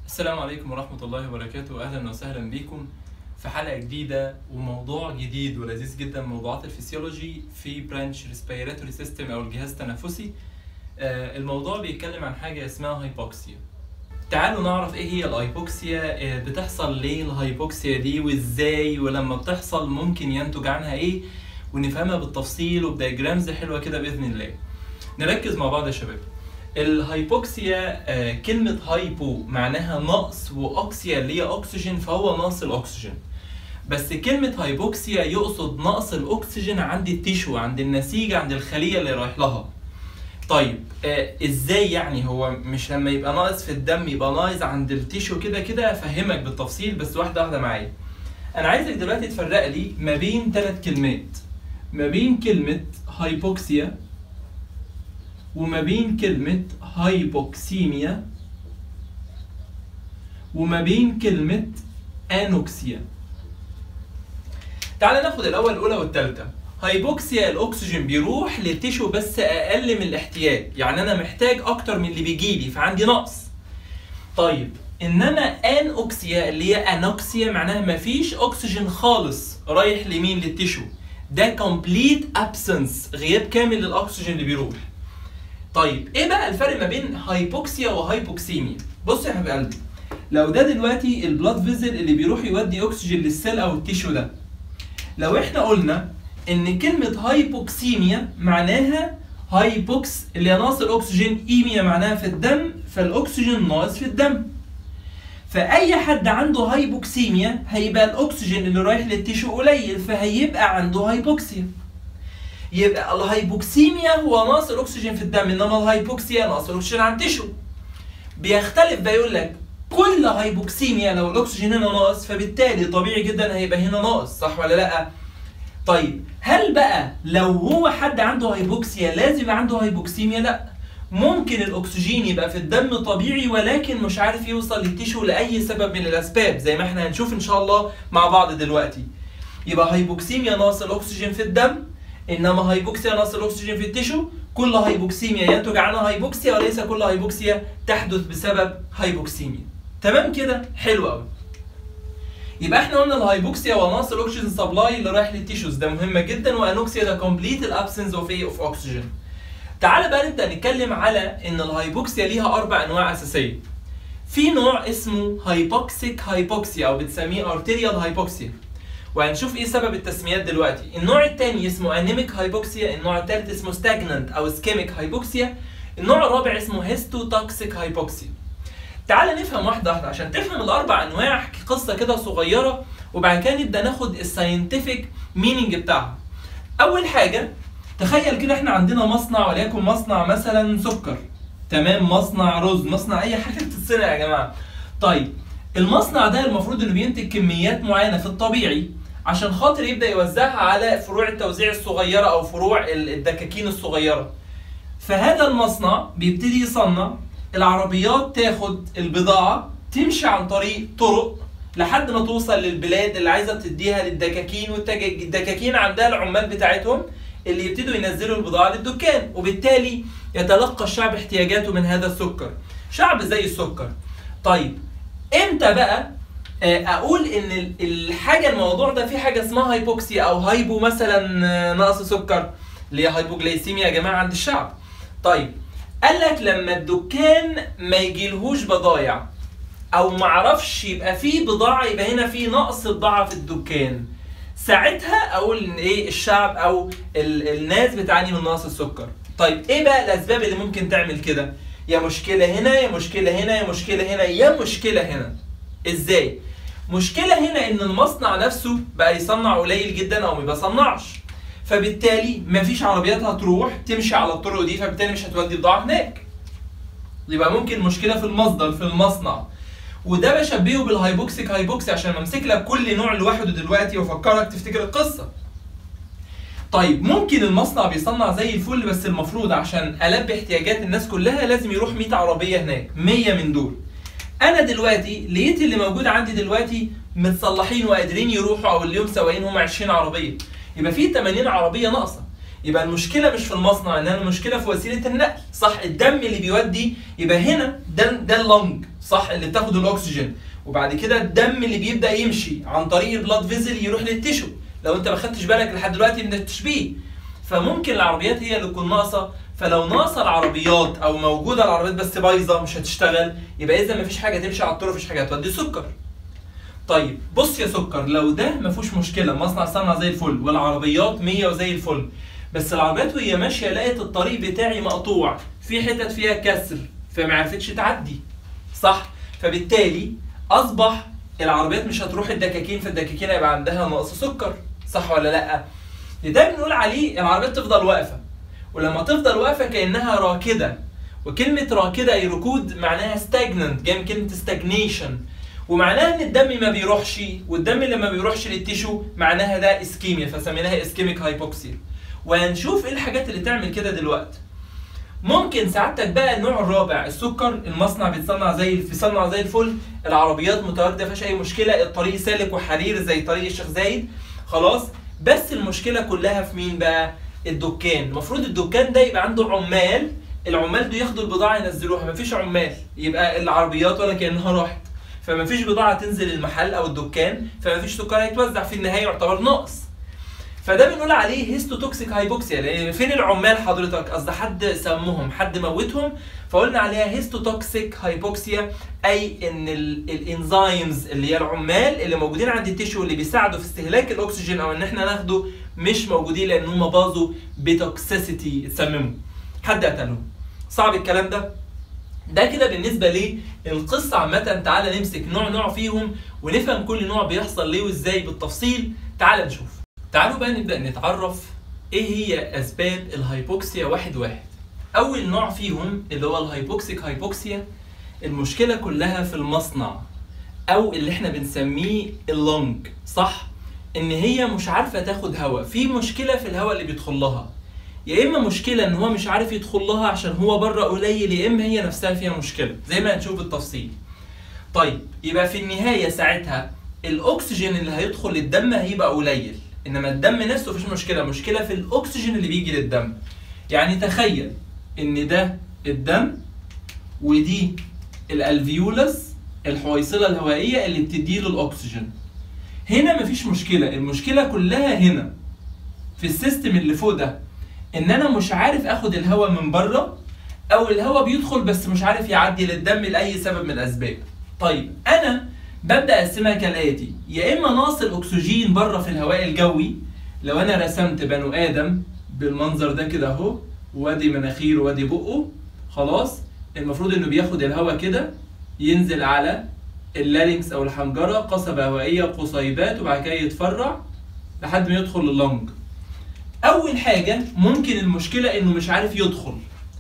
السلام عليكم ورحمة الله وبركاته أهلا وسهلا بكم في حلقة جديدة وموضوع جديد ولذيذ جدا موضوعات الفسيولوجي في برانش ريسبيراتوري سيستم أو الجهاز التنفسي آه، الموضوع بيتكلم عن حاجة اسمها هايبوكسيا تعالوا نعرف ايه هي الهايبوكسيا آه، بتحصل ليه الهايبوكسيا دي وازاي ولما بتحصل ممكن ينتج عنها ايه ونفهمها بالتفصيل وبدياجرامز حلوة كده بإذن الله نركز مع بعض يا شباب الهايبوكسيا آه، كلمة هايبو معناها نقص وأكسيا اللي هي أكسجين فهو نقص الأكسجين بس كلمة هايبوكسيا يقصد نقص الأكسجين عند التيشو عند النسيج عند الخلية اللي رايح لها طيب آه ازاي يعني هو مش لما يبقى ناقص في الدم يبقى ناقص عند التيشو كده كده افهمك بالتفصيل بس واحدة واحدة معايا انا عايزك دلوقتي تفرق لي ما بين ثلاث كلمات ما بين كلمة هايبوكسيا وما بين كلمة هايبوكسيميا وما بين كلمة أنوكسيا تعال ناخد الأول الأولى والتالتة هايبوكسيا الأكسجين بيروح للتيشو بس أقل من الاحتياج يعني أنا محتاج أكتر من اللي بيجيلي فعندي نقص طيب إنما أنوكسيا اللي هي أنوكسيا معناها مفيش أكسجين خالص رايح لمين للتيشو ده complete absence غياب كامل للأكسجين اللي بيروح طيب ايه بقى الفرق ما بين هايبوكسيا وهايبوكسيميا بص يا حبيب قلبي لو ده دلوقتي البلاد فيزل اللي بيروح يودي اكسجين للسيل او التيشو ده لو احنا قلنا ان كلمه هايبوكسيميا معناها هايبوكس اللي هي ناقص الاكسجين ايميا معناها في الدم فالاكسجين ناقص في الدم فاي حد عنده هايبوكسيميا هيبقى الاكسجين اللي رايح للتيشو قليل فهيبقى عنده هايبوكسيا يبقى الهايبوكسيميا هو نقص الاكسجين في الدم انما الهايبوكسيا نقص الاكسجين عن التيشو بيختلف بقى يقول لك كل هايبوكسيميا لو الاكسجين هنا ناقص فبالتالي طبيعي جدا هيبقى هنا ناقص صح ولا لا طيب هل بقى لو هو حد عنده هايبوكسيا لازم يبقى عنده هايبوكسيميا لا ممكن الاكسجين يبقى في الدم طبيعي ولكن مش عارف يوصل للتيشو لاي سبب من الاسباب زي ما احنا هنشوف ان شاء الله مع بعض دلوقتي يبقى هايبوكسيميا ناقص الاكسجين في الدم انما هايبوكسيا نقص الاكسجين في التيشو كل هايبوكسيميا ينتج عنها هايبوكسيا وليس كل هايبوكسيا تحدث بسبب هايبوكسيميا تمام كده حلو قوي يبقى احنا قلنا الهايبوكسيا ونقص الاكسجين سبلاي اللي رايح للتيشوز ده مهمه جدا وانوكسيا ده كومبليت الابسنس اوف ايه اوف اوكسجين تعال بقى نبدا نتكلم على ان الهايبوكسيا ليها اربع انواع اساسيه في نوع اسمه هايبوكسيك هايبوكسيا او بتسميه ارتيريال هايبوكسيا وهنشوف ايه سبب التسميات دلوقتي النوع الثاني اسمه انيميك هايبوكسيا النوع الثالث اسمه ستاجنانت او اسكيميك هايبوكسيا النوع الرابع اسمه هيستوتوكسيك هايبوكسيا تعال نفهم واحده واحده عشان تفهم الاربع انواع احكي قصه كده صغيره وبعد كده نبدا ناخد الساينتفك مينينج بتاعها اول حاجه تخيل كده احنا عندنا مصنع وليكن مصنع مثلا سكر تمام مصنع رز مصنع اي حاجه بتتصنع يا جماعه طيب المصنع ده المفروض انه بينتج كميات معينه في الطبيعي عشان خاطر يبدا يوزعها على فروع التوزيع الصغيره او فروع الدكاكين الصغيره فهذا المصنع بيبتدي يصنع العربيات تاخد البضاعه تمشي عن طريق طرق لحد ما توصل للبلاد اللي عايزه تديها للدكاكين والدكاكين عندها العمال بتاعتهم اللي يبتدوا ينزلوا البضاعه للدكان وبالتالي يتلقى الشعب احتياجاته من هذا السكر شعب زي السكر طيب امتى بقى اقول ان الحاجه الموضوع ده في حاجه اسمها هايبوكسيا او هايبو مثلا نقص سكر اللي هي هايبوجلايسيميا يا جماعه عند الشعب طيب قال لك لما الدكان ما يجيلهوش بضايع او ما عرفش يبقى فيه بضاعه يبقى هنا في نقص بضاعه في الدكان ساعتها اقول ان ايه الشعب او ال الناس بتعاني من نقص السكر طيب ايه بقى الاسباب اللي ممكن تعمل كده يا مشكله هنا يا مشكله هنا يا مشكله هنا يا مشكله هنا ازاي مشكله هنا ان المصنع نفسه بقى يصنع قليل جدا او ما بيصنعش فبالتالي مفيش عربيات هتروح تمشي على الطرق دي فبالتالي مش هتودي بضاعه هناك يبقى ممكن مشكله في المصدر في المصنع وده بشبهه بالهايبوكسيك هايبوكسي عشان امسك لك كل نوع لوحده دلوقتي وافكرك تفتكر القصه طيب ممكن المصنع بيصنع زي الفل بس المفروض عشان البي احتياجات الناس كلها لازم يروح 100 عربيه هناك 100 من دول انا دلوقتي لقيت اللي موجود عندي دلوقتي متصلحين وقادرين يروحوا او اليوم سواقين هم 20 عربيه يبقى في 80 عربيه ناقصه يبقى المشكله مش في المصنع انما المشكله في وسيله النقل صح الدم اللي بيودي يبقى هنا ده ده اللنج صح اللي بتاخد الاكسجين وبعد كده الدم اللي بيبدا يمشي عن طريق البلاد فيزل يروح للتيشو لو انت ما خدتش بالك لحد دلوقتي من التشبيه فممكن العربيات هي اللي تكون ناقصه فلو ناقصه العربيات او موجوده العربيات بس بايظه مش هتشتغل يبقى اذا مفيش حاجه تمشي على الطرق مفيش حاجه هتودي سكر طيب بص يا سكر لو ده ما فيهوش مشكله مصنع صنع زي الفل والعربيات 100 وزي الفل بس العربيات وهي ماشيه لقيت الطريق بتاعي مقطوع في حتت فيها كسر فما عرفتش تعدي صح فبالتالي اصبح العربيات مش هتروح الدكاكين فالدكاكين هيبقى عندها نقص سكر صح ولا لا ده بنقول عليه العربيات تفضل واقفه ولما تفضل واقفه كانها راكده وكلمه راكده اي ركود معناها stagnant جاي من كلمه stagnation ومعناها ان الدم ما بيروحش والدم اللي ما بيروحش للتيشو معناها ده اسكيميا فسميناها اسكيميك هايبوكسيا وهنشوف ايه الحاجات اللي تعمل كده دلوقتي ممكن سعادتك بقى النوع الرابع السكر المصنع بيتصنع زي بيصنع زي الفل العربيات متواجده مفيهاش اي مشكله الطريق سالك وحرير زي طريق الشيخ زايد خلاص بس المشكله كلها في مين بقى الدكان المفروض الدكان ده يبقى عنده عمال العمال دول ياخدوا البضاعه ينزلوها مفيش عمال يبقى العربيات ولا كانها راحت فمفيش بضاعه تنزل المحل او الدكان فمفيش سكر هيتوزع في النهايه يعتبر ناقص فده بنقول عليه هيستوتوكسيك هايبوكسيا لان فين العمال حضرتك قصد حد سمهم حد موتهم فقلنا عليها هيستوتوكسيك هايبوكسيا اي ان الانزيمز اللي هي العمال اللي موجودين عند التيشو اللي بيساعدوا في استهلاك الاكسجين او ان احنا ناخده مش موجودين لان هم باظوا بتوكسيسيتي اتسمموا حد قتلهم صعب الكلام ده ده كده بالنسبة للقصة عامة تعالى نمسك نوع نوع فيهم ونفهم كل نوع بيحصل ليه وازاي بالتفصيل تعالى نشوف تعالوا بقى نبدأ نتعرف ايه هي اسباب الهايبوكسيا واحد واحد اول نوع فيهم اللي هو الهايبوكسيك هايبوكسيا المشكلة كلها في المصنع او اللي احنا بنسميه اللونج صح ان هي مش عارفة تاخد هواء في مشكلة في الهواء اللي بيدخل لها يا اما مشكله ان هو مش عارف يدخل لها عشان هو بره قليل يا اما هي نفسها فيها مشكله زي ما هنشوف بالتفصيل طيب يبقى في النهايه ساعتها الاكسجين اللي هيدخل للدم هيبقى قليل انما الدم نفسه مفيش مشكله مشكله في الاكسجين اللي بيجي للدم يعني تخيل ان ده الدم ودي الالفيولس الحويصله الهوائيه اللي بتديله الاكسجين هنا مفيش مشكله المشكله كلها هنا في السيستم اللي فوق ده ان انا مش عارف اخد الهواء من بره او الهواء بيدخل بس مش عارف يعدي للدم لاي سبب من الاسباب طيب انا ببدا اقسمها كالاتي يا اما ناقص الاكسجين بره في الهواء الجوي لو انا رسمت بنو ادم بالمنظر ده كده اهو وادي مناخيره وادي بقه خلاص المفروض انه بياخد الهواء كده ينزل على اللارينكس او الحنجره قصبه هوائيه قصيبات وبعد كده يتفرع لحد ما يدخل اللنج اول حاجه ممكن المشكله انه مش عارف يدخل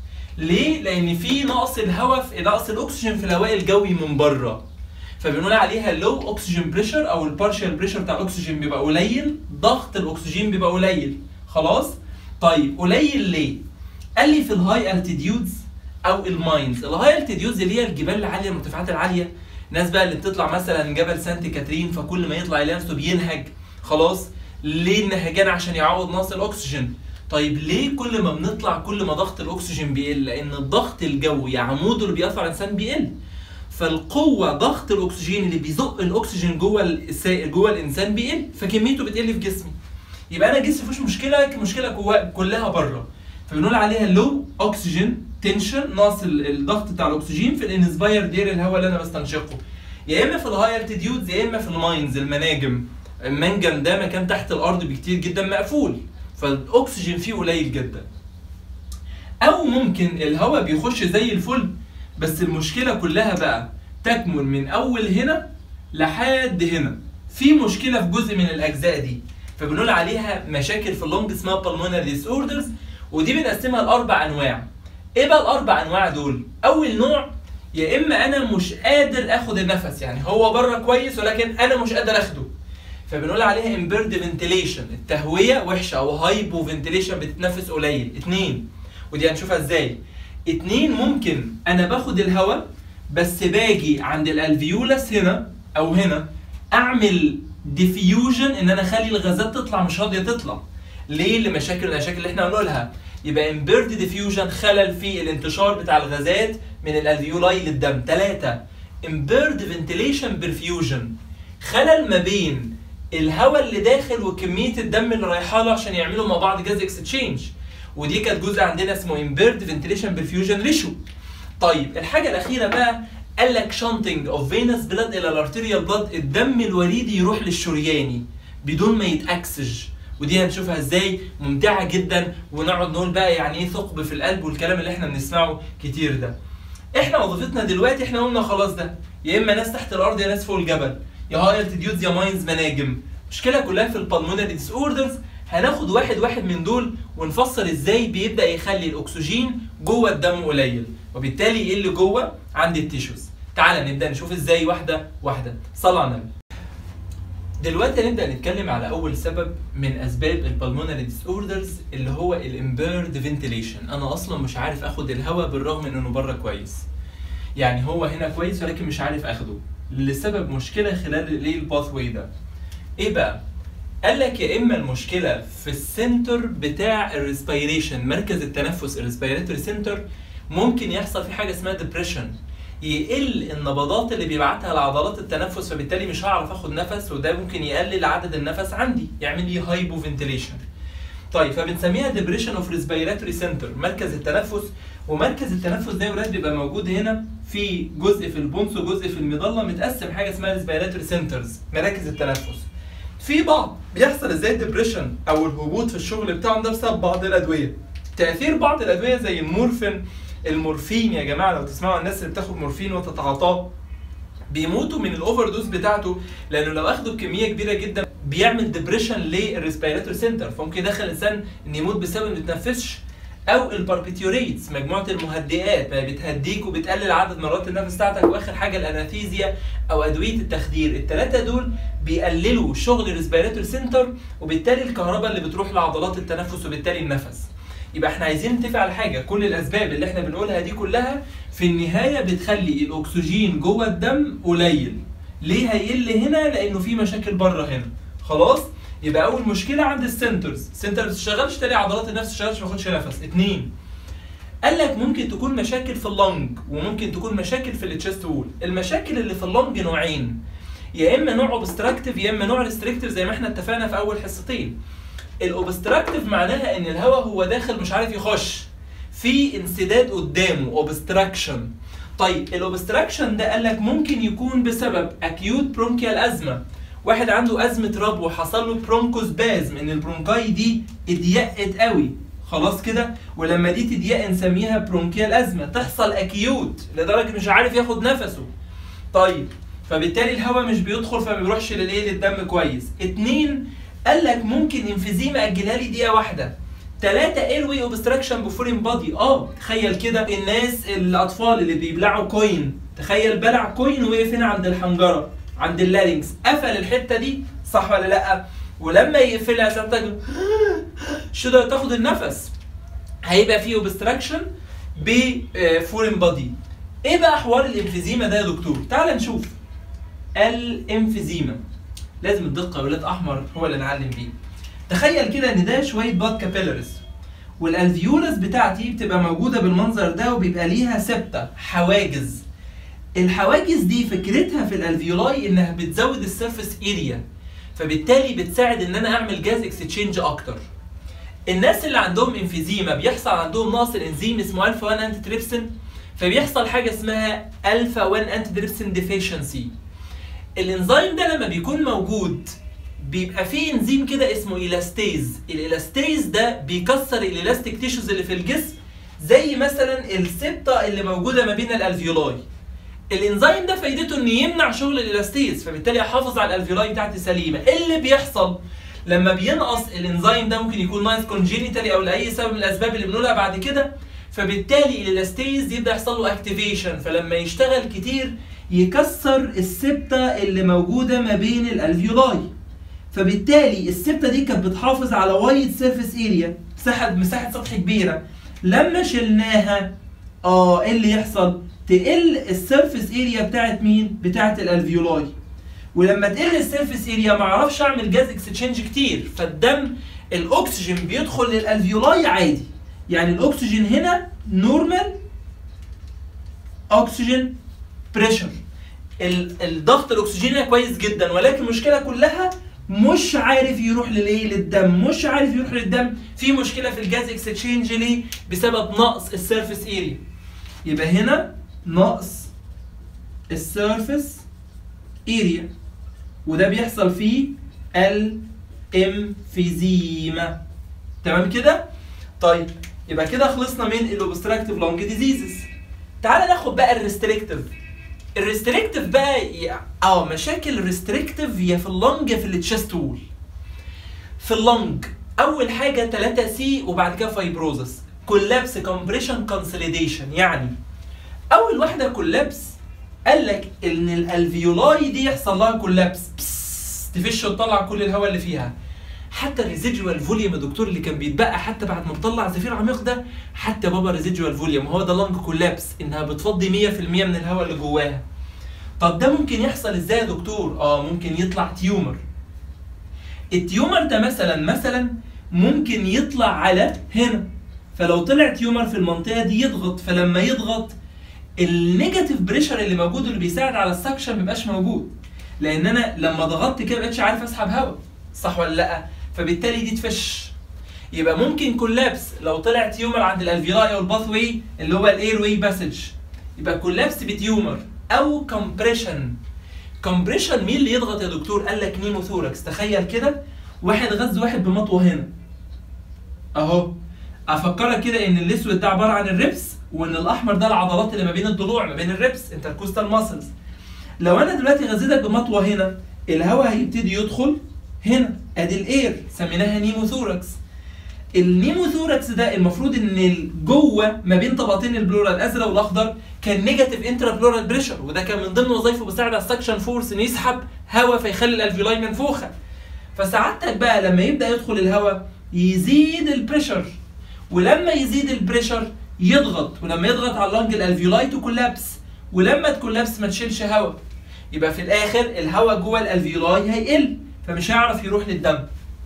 ليه لان في نقص الهواء في نقص الاكسجين في الهواء الجوي من بره فبنقول عليها لو اكسجين بريشر او البارشال بريشر بتاع الاكسجين بيبقى قليل ضغط الاكسجين بيبقى قليل خلاص طيب قليل ليه قال لي في الهاي التيديودز او الماينز الهاي التيديودز اللي هي الجبال العاليه المرتفعات العاليه ناس بقى اللي بتطلع مثلا جبل سانت كاترين فكل ما يطلع يلاقي نفسه بينهج خلاص ليه النهجان عشان يعوض نقص الاكسجين طيب ليه كل ما بنطلع كل ما ضغط الاكسجين بيقل لان الضغط الجوي عموده اللي بيقف على الانسان بيقل فالقوه ضغط الاكسجين اللي بيزق الاكسجين جوه السائل جوه الانسان بيقل فكميته بتقل في جسمي يبقى انا جسمي مفيش مشكله مشكله جوه كلها بره فبنقول عليها لو اكسجين تنشن ناقص الضغط بتاع الاكسجين في الانسباير دير الهواء اللي انا بستنشقه يا اما في الهاي التيديودز يا اما في الماينز المناجم المنجم ده مكان تحت الارض بكتير جدا مقفول فالاكسجين فيه قليل جدا او ممكن الهواء بيخش زي الفل بس المشكله كلها بقى تكمن من اول هنا لحد هنا في مشكله في جزء من الاجزاء دي فبنقول عليها مشاكل في اللونج اسمها pulmonary disorders ودي بنقسمها لاربع انواع ايه بقى الاربع انواع دول اول نوع يا اما انا مش قادر اخد النفس يعني هو بره كويس ولكن انا مش قادر اخده فبنقول عليها امبيرد فنتيليشن التهويه وحشه او هايبو فنتيليشن بتتنفس قليل اتنين ودي هنشوفها ازاي اتنين ممكن انا باخد الهواء بس باجي عند الالفيولس هنا او هنا اعمل ديفيوجن ان انا اخلي الغازات تطلع مش راضيه تطلع ليه لمشاكل من المشاكل اللي احنا هنقولها يبقى امبيرد ديفيوجن خلل في الانتشار بتاع الغازات من الالفيولاي للدم ثلاثة امبيرد فنتيليشن برفيوجن خلل ما بين الهواء اللي داخل وكميه الدم اللي رايحه له عشان يعملوا مع بعض جاز اكستشينج ودي كانت جزء عندنا اسمه امبيرد فنتيليشن برفيوجن ريشيو طيب الحاجه الاخيره بقى قال لك شانتنج اوف فينس بلاد الى الارتيريال بلاد الدم الوريدي يروح للشرياني بدون ما يتاكسج ودي هنشوفها ازاي ممتعه جدا ونقعد نقول بقى يعني ايه ثقب في القلب والكلام اللي احنا بنسمعه كتير ده احنا وظيفتنا دلوقتي احنا قلنا خلاص ده يا اما ناس تحت الارض يا ناس فوق الجبل يا هاي التيديودز يا ماينز مناجم المشكله كلها في البلمونري ديس اوردرز هناخد واحد واحد من دول ونفسر ازاي بيبدا يخلي الاكسجين جوه الدم قليل وبالتالي ايه اللي جوه عند التيشوز تعالى نبدا نشوف ازاي واحده واحده صلى على النبي دلوقتي هنبدا نتكلم على اول سبب من اسباب البلمونري ديس اوردرز اللي هو الامبيرد فنتيليشن انا اصلا مش عارف اخد الهواء بالرغم من انه بره كويس يعني هو هنا كويس ولكن مش عارف اخده لسبب مشكله خلال الايه الباث واي ده ايه بقى قال لك يا اما المشكله في السنتر بتاع الريسبيريشن مركز التنفس الريسبيراتوري سنتر ممكن يحصل في حاجه اسمها ديبريشن يقل النبضات اللي بيبعتها لعضلات التنفس فبالتالي مش هعرف اخد نفس وده ممكن يقلل عدد النفس عندي يعمل لي هايبو فنتيليشن طيب فبنسميها ديبريشن اوف ريسبيراتوري سنتر مركز التنفس ومركز التنفس ده يا ولاد بيبقى موجود هنا في جزء في البونس وجزء في المظله متقسم حاجه اسمها ريسبيراتوري سنترز مراكز التنفس في بعض بيحصل ازاي الدبريشن او الهبوط في الشغل بتاعهم ده بسبب بعض الادويه تاثير بعض الادويه زي المورفين المورفين يا جماعه لو تسمعوا الناس اللي بتاخد مورفين وتتعاطاه بيموتوا من الاوفر دوز بتاعته لانه لو اخدوا بكميه كبيره جدا بيعمل ديبريشن للريسبيراتوري سنتر فممكن يدخل الانسان ان يموت بسبب انه ما يتنفسش او الباربيتيوريتس مجموعه المهدئات ما بتهديك وبتقلل عدد مرات النفس بتاعتك واخر حاجه الاناثيزيا او ادويه التخدير الثلاثه دول بيقللوا شغل الريسبيراتوري سنتر وبالتالي الكهرباء اللي بتروح لعضلات التنفس وبالتالي النفس يبقى احنا عايزين نتفق على حاجه كل الاسباب اللي احنا بنقولها دي كلها في النهايه بتخلي الاكسجين جوه الدم قليل ليه هيقل هنا لانه في مشاكل بره هنا خلاص يبقى اول مشكله عند السنترز السنتر ما بتشتغلش تاني عضلات النفس ما بتشتغلش ما باخدش نفس اتنين قال لك ممكن تكون مشاكل في اللنج وممكن تكون مشاكل في التشست وول المشاكل اللي في اللنج نوعين يا اما نوع اوبستراكتيف يا اما نوع ريستريكتيف زي ما احنا اتفقنا في اول حصتين الاوبستراكتيف معناها ان الهواء هو داخل مش عارف يخش في انسداد قدامه اوبستراكشن طيب الاوبستراكشن ده قال لك ممكن يكون بسبب اكيوت برونكيال ازمه واحد عنده ازمه ربو حصل له برونكوسبازم ان البرونكاي دي اتضيقت قوي خلاص كده ولما دي تضيق نسميها برونكيال ازمه تحصل اكيوت لدرجه مش عارف ياخد نفسه طيب فبالتالي الهواء مش بيدخل فما بيروحش للايه للدم كويس اتنين قال لك ممكن انفيزيما اجلها لي دقيقه واحده ثلاثة ايروي اوبستراكشن بفورين بادي اه تخيل كده الناس الاطفال اللي بيبلعوا كوين تخيل بلع كوين وقف هنا عند الحنجره عند اللارينكس قفل الحته دي صح ولا لا ولما يقفلها ساعتها شو ده تاخد النفس هيبقى فيه اوبستراكشن بفورين بادي ايه بقى حوار الانفيزيما ده يا دكتور تعال نشوف الانفيزيما لازم الدقه ولاد احمر هو اللي نعلم بيه تخيل كده ان ده شويه باد كابيلاريز والالفيولس بتاعتي بتبقى موجوده بالمنظر ده وبيبقى ليها سبته حواجز الحواجز دي فكرتها في الالفيولاي انها بتزود السيرفيس اريا فبالتالي بتساعد ان انا اعمل جاز اكستشينج اكتر الناس اللي عندهم انفيزيما بيحصل عندهم نقص الانزيم اسمه الفا 1 انتي تريبسين فبيحصل حاجه اسمها الفا 1 انتي تريبسين ديفيشنسي الانزيم ده لما بيكون موجود بيبقى فيه انزيم كده اسمه الاستيز الالاستيز ده بيكسر الالاستيك تيشوز اللي في الجسم زي مثلا السبطه اللي موجوده ما بين الالفيولاي الانزيم ده فايدته انه يمنع شغل الالاستيز فبالتالي احافظ على الالفيولاي بتاعتي سليمه ايه اللي بيحصل لما بينقص الانزيم ده ممكن يكون نايس كونجينيتالي او لاي سبب من الاسباب اللي بنقولها بعد كده فبالتالي الالاستيز يبدا يحصل له اكتيفيشن فلما يشتغل كتير يكسر السبته اللي موجوده ما بين الالفيولاي فبالتالي السبته دي كانت بتحافظ على وايد سيرفيس اريا مساحه مساحه سطح كبيره لما شلناها اه ايه اللي يحصل تقل السيرفيس اريا بتاعت مين بتاعت الالفيولاي ولما تقل السيرفيس اريا ما اعرفش اعمل جاز اكستشينج كتير فالدم الاكسجين بيدخل للالفيولاي عادي يعني الاكسجين هنا نورمال اكسجين بريشر الضغط الاكسجيني كويس جدا ولكن المشكله كلها مش عارف يروح للايه للدم مش عارف يروح للدم في مشكله في الجاز اكستشينج ليه بسبب نقص السيرفيس اريا يبقى هنا نقص السيرفيس اريا وده بيحصل فيه الامفيزيما تمام كده طيب يبقى كده خلصنا من الاوبستراكتيف لونج ديزيزز تعال ناخد بقى الريستريكتيف الريستريكتيف بقى ي- اه مشاكل الريستريكتيف يا في اللنج يا في التشست وول في اللنج اول حاجه 3 سي وبعد كده فايبروزس كولابس كومبريشن كونسوليديشن يعني اول واحده كولابس قال لك ان الالفيولاي دي يحصل لها كولابس تفش وتطلع كل الهواء اللي فيها حتى الريزيدوال فوليوم يا دكتور اللي كان بيتبقى حتى بعد ما تطلع زفير عميق ده حتى بابا ريزيدوال فوليوم هو ده لانج كولابس انها بتفضي 100% من الهواء اللي جواها طب ده ممكن يحصل ازاي يا دكتور اه ممكن يطلع تيومر التيومر ده مثلا مثلا ممكن يطلع على هنا فلو طلع تيومر في المنطقه دي يضغط فلما يضغط النيجاتيف بريشر اللي موجود اللي بيساعد على السكشن ما بيبقاش موجود لان انا لما ضغطت كده مبقتش عارف اسحب هواء صح ولا لا فبالتالي دي تفش يبقى ممكن كولابس لو طلع تيومر عند الالفيولاي او الباث واي اللي هو الاير واي باسج يبقى كولابس بتيومر او كومبريشن كومبريشن مين اللي يضغط يا دكتور قال لك نيموثوركس تخيل كده واحد غز واحد بمطوه هنا اهو افكرك كده ان الاسود ده عباره عن الربس وان الاحمر ده العضلات اللي ما بين الضلوع ما بين الربس انتركوستال ماسلز لو انا دلوقتي غزيتك بمطوه هنا الهواء هيبتدي يدخل هنا ادي الاير سميناها نيموثوركس النيموثوركس ده المفروض ان جوه ما بين طبقتين البلورال الازرق والاخضر كان نيجاتيف انترا بلورال بريشر وده كان من ضمن وظائفه بيساعد على السكشن فورس انه يسحب هواء فيخلي الالفيولاي منفوخه فسعادتك بقى لما يبدا يدخل الهواء يزيد البريشر ولما يزيد البريشر يضغط ولما يضغط على اللنج الالفيولاي تكولابس ولما تكولابس ما تشيلش هواء يبقى في الاخر الهواء جوه الالفيولاي هيقل فمش هيعرف يروح للدم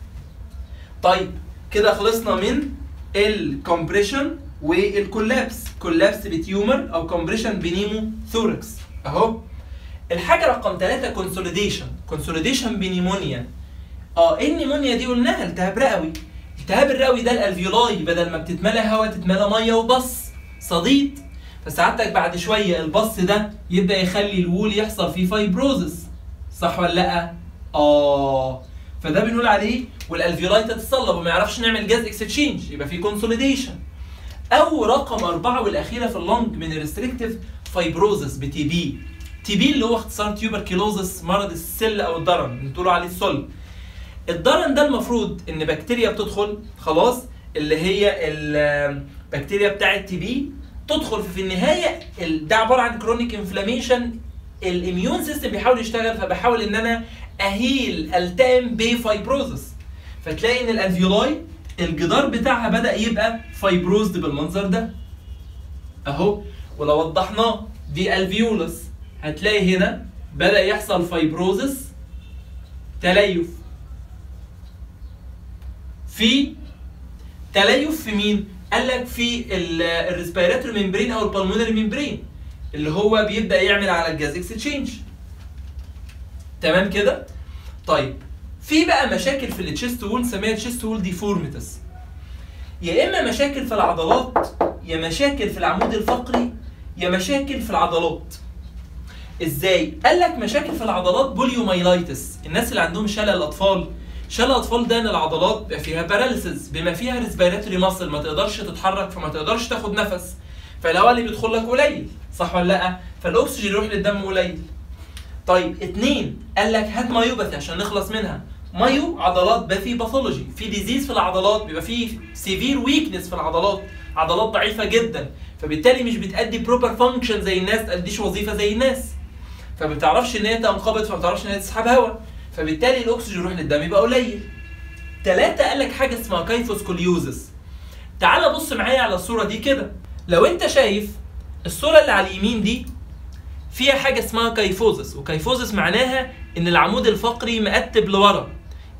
طيب كده خلصنا من الكومبريشن والكولابس كولابس بتيومر او كومبريشن بنيمو ثوركس اهو الحاجه رقم ثلاثة كونسوليديشن كونسوليديشن بنيمونيا اه ايه النيمونيا دي قلناها التهاب رئوي التهاب الرئوي ده الالفيولاي بدل ما بتتملى هواء تتملى ميه وبص صديد فساعتك بعد شويه البص ده يبدا يخلي الوول يحصل فيه فايبروزس صح ولا لا اه فده بنقول عليه والالفيولاي تتصلب وما يعرفش نعمل جاز اكستشينج يبقى في كونسوليديشن او رقم أربعة والأخيرة في اللونج من الريستريكتيف فايبروزس بتي بي تي بي اللي هو اختصار تيوبركيلوزس مرض السل او الضرن بتقولوا عليه السل الضرن ده المفروض ان بكتيريا بتدخل خلاص اللي هي البكتيريا بتاعه تي بي تدخل في النهايه ال- ده عباره عن كرونيك انفلاميشن الاميون سيستم بيحاول يشتغل فبحاول ان انا اهيل التئم بفايبروزس فتلاقي ان الالفيولاي الجدار بتاعها بدا يبقى فايبروزد بالمنظر ده اهو ولو وضحناه دي الفيولس هتلاقي هنا بدا يحصل فايبروزس تليف في تليف في مين قال لك في الريسبيراتوري ممبرين او البلمونري ممبرين اللي هو بيبدا يعمل على الجاز اكستشينج تمام كده طيب في بقى مشاكل في التشيست وول نسميها تشيست وول ديفورميتس يا اما مشاكل في العضلات يا مشاكل في العمود الفقري يا مشاكل في العضلات ازاي قال لك مشاكل في العضلات بوليومايلايتس الناس اللي عندهم شلل الاطفال شلل الاطفال ده ان العضلات بيبقى فيها باراليسيس بما فيها ريسبيراتوري ماسل ما تقدرش تتحرك فما تقدرش تاخد نفس فالهواء اللي بيدخل لك قليل صح ولا لا فالاكسجين يروح للدم قليل طيب اتنين قال لك هات مايوباثي عشان نخلص منها مايو عضلات بقى فيه باثولوجي في ديزيز في العضلات بيبقى فيه سيفير ويكنس في العضلات عضلات ضعيفه جدا فبالتالي مش بتأدي بروبر فانكشن زي الناس تأديش وظيفه زي الناس فما بتعرفش ان هي تنقبض فما بتعرفش ان هي تسحب هواء فبالتالي الاكسجين يروح للدم يبقى قليل ثلاثة قال لك حاجه اسمها كايفوسكوليوزس تعال بص معايا على الصوره دي كده لو انت شايف الصوره اللي على اليمين دي فيها حاجه اسمها كايفوزس وكايفوزس معناها ان العمود الفقري مقتب لورا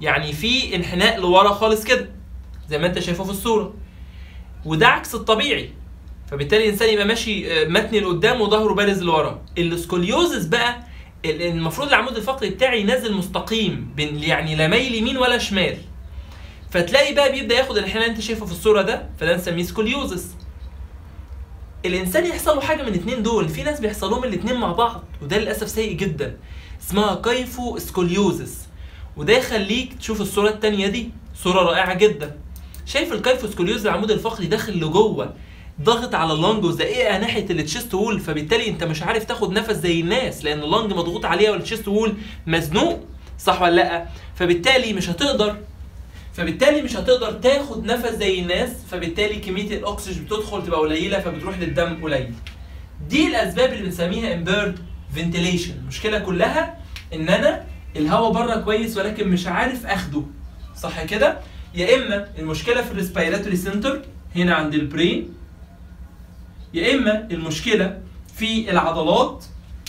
يعني في انحناء لورا خالص كده زي ما انت شايفه في الصوره وده عكس الطبيعي فبالتالي الانسان يبقى ماشي آه، متني لقدام وظهره بارز لورا السكوليوزس بقى ال- المفروض العمود الفقري بتاعي نازل مستقيم بين يعني لا مايل يمين ولا شمال فتلاقي بقى بيبدا ياخد الانحناء اللي انت شايفه في الصوره ده فده نسميه سكوليوزس الانسان يحصل له حاجه من الاثنين دول في ناس بيحصل لهم الاثنين مع بعض وده للاسف سيء جدا اسمها كايفو سكوليوزس وده يخليك تشوف الصوره الثانيه دي صوره رائعه جدا شايف الكايفو سكوليوز العمود الفقري داخل لجوه ضغط على اللنج وزقيقه ناحيه التشيست وول فبالتالي انت مش عارف تاخد نفس زي الناس لان اللنج مضغوط عليها والتشيست وول مزنوق صح ولا لا فبالتالي مش هتقدر فبالتالي مش هتقدر تاخد نفس زي الناس فبالتالي كميه الاكسجين بتدخل تبقى قليله فبتروح للدم قليل دي الاسباب اللي بنسميها امبيرد فنتيليشن المشكله كلها ان انا الهواء بره كويس ولكن مش عارف اخده صح كده يا اما المشكله في الريسبيراتوري سنتر هنا عند البرين يا اما المشكله في العضلات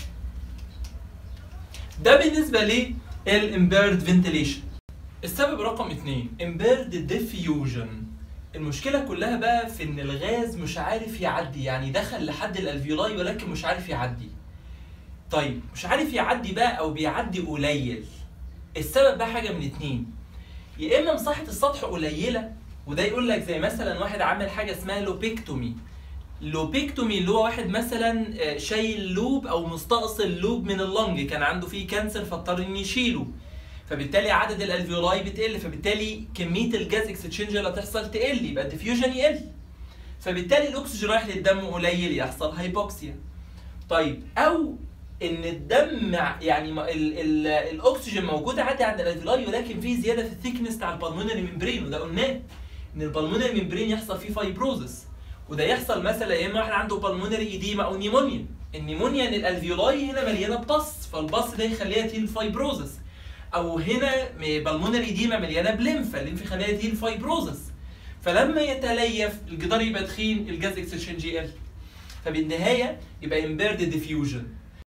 ده بالنسبه للامبيرد فنتيليشن السبب رقم اتنين امبيرد ديفيوجن المشكله كلها بقى في ان الغاز مش عارف يعدي يعني دخل لحد الالفيولاي ولكن مش عارف يعدي طيب مش عارف يعدي بقى او بيعدي قليل السبب بقى حاجه من اتنين يا اما مساحه السطح قليله وده يقول لك زي مثلا واحد عامل حاجه اسمها لوبيكتومي لوبيكتومي اللي هو واحد مثلا آه، شايل لوب او مستأصل لوب من اللنج كان عنده فيه كانسر فاضطر ان يشيله فبالتالي عدد الالفيولاي بتقل فبالتالي كميه الجاز اكستشينج اللي هتحصل تقل يبقى الديفيوجن يقل فبالتالي الاكسجين رايح للدم قليل يحصل هايبوكسيا طيب او ان الدم ع- يعني ما- ال ال الاكسجين موجود عادي عند الالفيولاي ولكن في زياده في الثيكنس بتاع البلمونري ممبرين وده قلناه ان البلمونري ممبرين يحصل فيه فايبروزس وده يحصل مثلا يا اما واحد عنده بالمونري ايديما او نيمونيا النيمونيا ان الالفيولاي هنا مليانه بص فالبص ده يخليها تيل فايبروزس او هنا بالمونري ايديما مليانه بليمفا الليمف يخليها تيل فايبروزس فلما يتليف الجدار يبقى تخين الجاز اكسشينج يقل فبالنهايه يبقى امبيرد ديفيوجن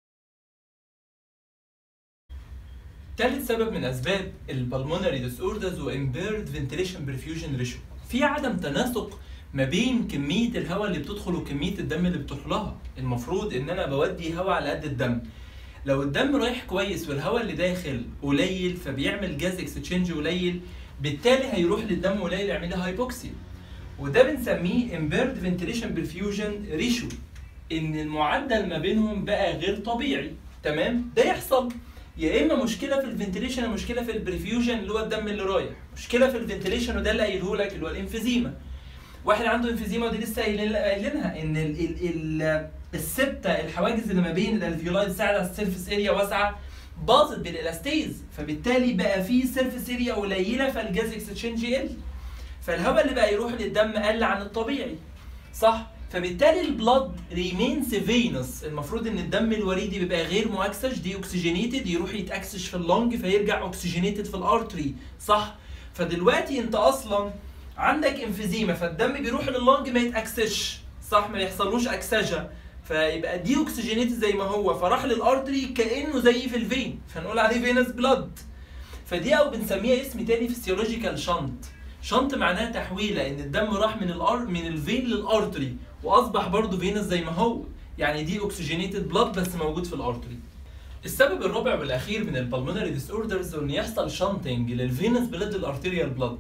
ثالث سبب من اسباب البلمونري ديس اوردرز وامبيرد فنتيليشن برفيوجن ريشيو في عدم تناسق ما بين كميه الهواء اللي بتدخل وكميه الدم اللي بتروح لها المفروض ان انا بودي هواء على قد الدم لو الدم رايح كويس والهواء اللي داخل قليل فبيعمل جاز اكستشينج قليل بالتالي هيروح للدم قليل يعمل لي هايبوكسيا وده بنسميه امبيرد فنتيليشن برفيوجن ريشيو ان المعدل ما بينهم بقى غير طبيعي تمام ده يحصل يا اما مشكله في الفنتيليشن يا مشكله في البرفيوجن اللي هو الدم اللي رايح مشكله في الفنتيليشن وده اللي قايله لك اللي هو الانفيزيما واحد عنده انفيزيما ودي لسه قايلين- قايلينها ان ال ال ال السبتة الحواجز اللي ما بين الالفيولاي تساعد على السيرفيس اريا واسعه باظت بالالاستيز فبالتالي بقى في سيرفيس اريا قليله فالجاز اكستشينج يقل فالهواء اللي بقى يروح للدم قل عن الطبيعي صح فبالتالي البلاد ريمينز فينوس المفروض ان الدم الوريدي بيبقى غير مؤكسج دي اوكسجينيتد يروح يتاكسج في اللنج فيرجع اوكسجينيتد في الارتري صح فدلوقتي انت اصلا عندك انفيزيما فالدم بيروح لللنج ما يتاكسش صح ما يحصلوش اكسجه فيبقى دي اوكسجينيتد زي ما هو فراح للارتري كانه زي في الفين فنقول عليه فينس بلاد فدي او بنسميها اسم تاني فيسيولوجيكال شنط شنط معناها تحويله ان الدم راح من الار من الفين للارتري واصبح برضه فينس زي ما هو يعني دي اوكسجينيتد بلاد بس موجود في الارتري السبب الرابع والاخير من البلمونري ديس اوردرز ان يحصل شنطنج للفينس بلاد للارتيريال بلاد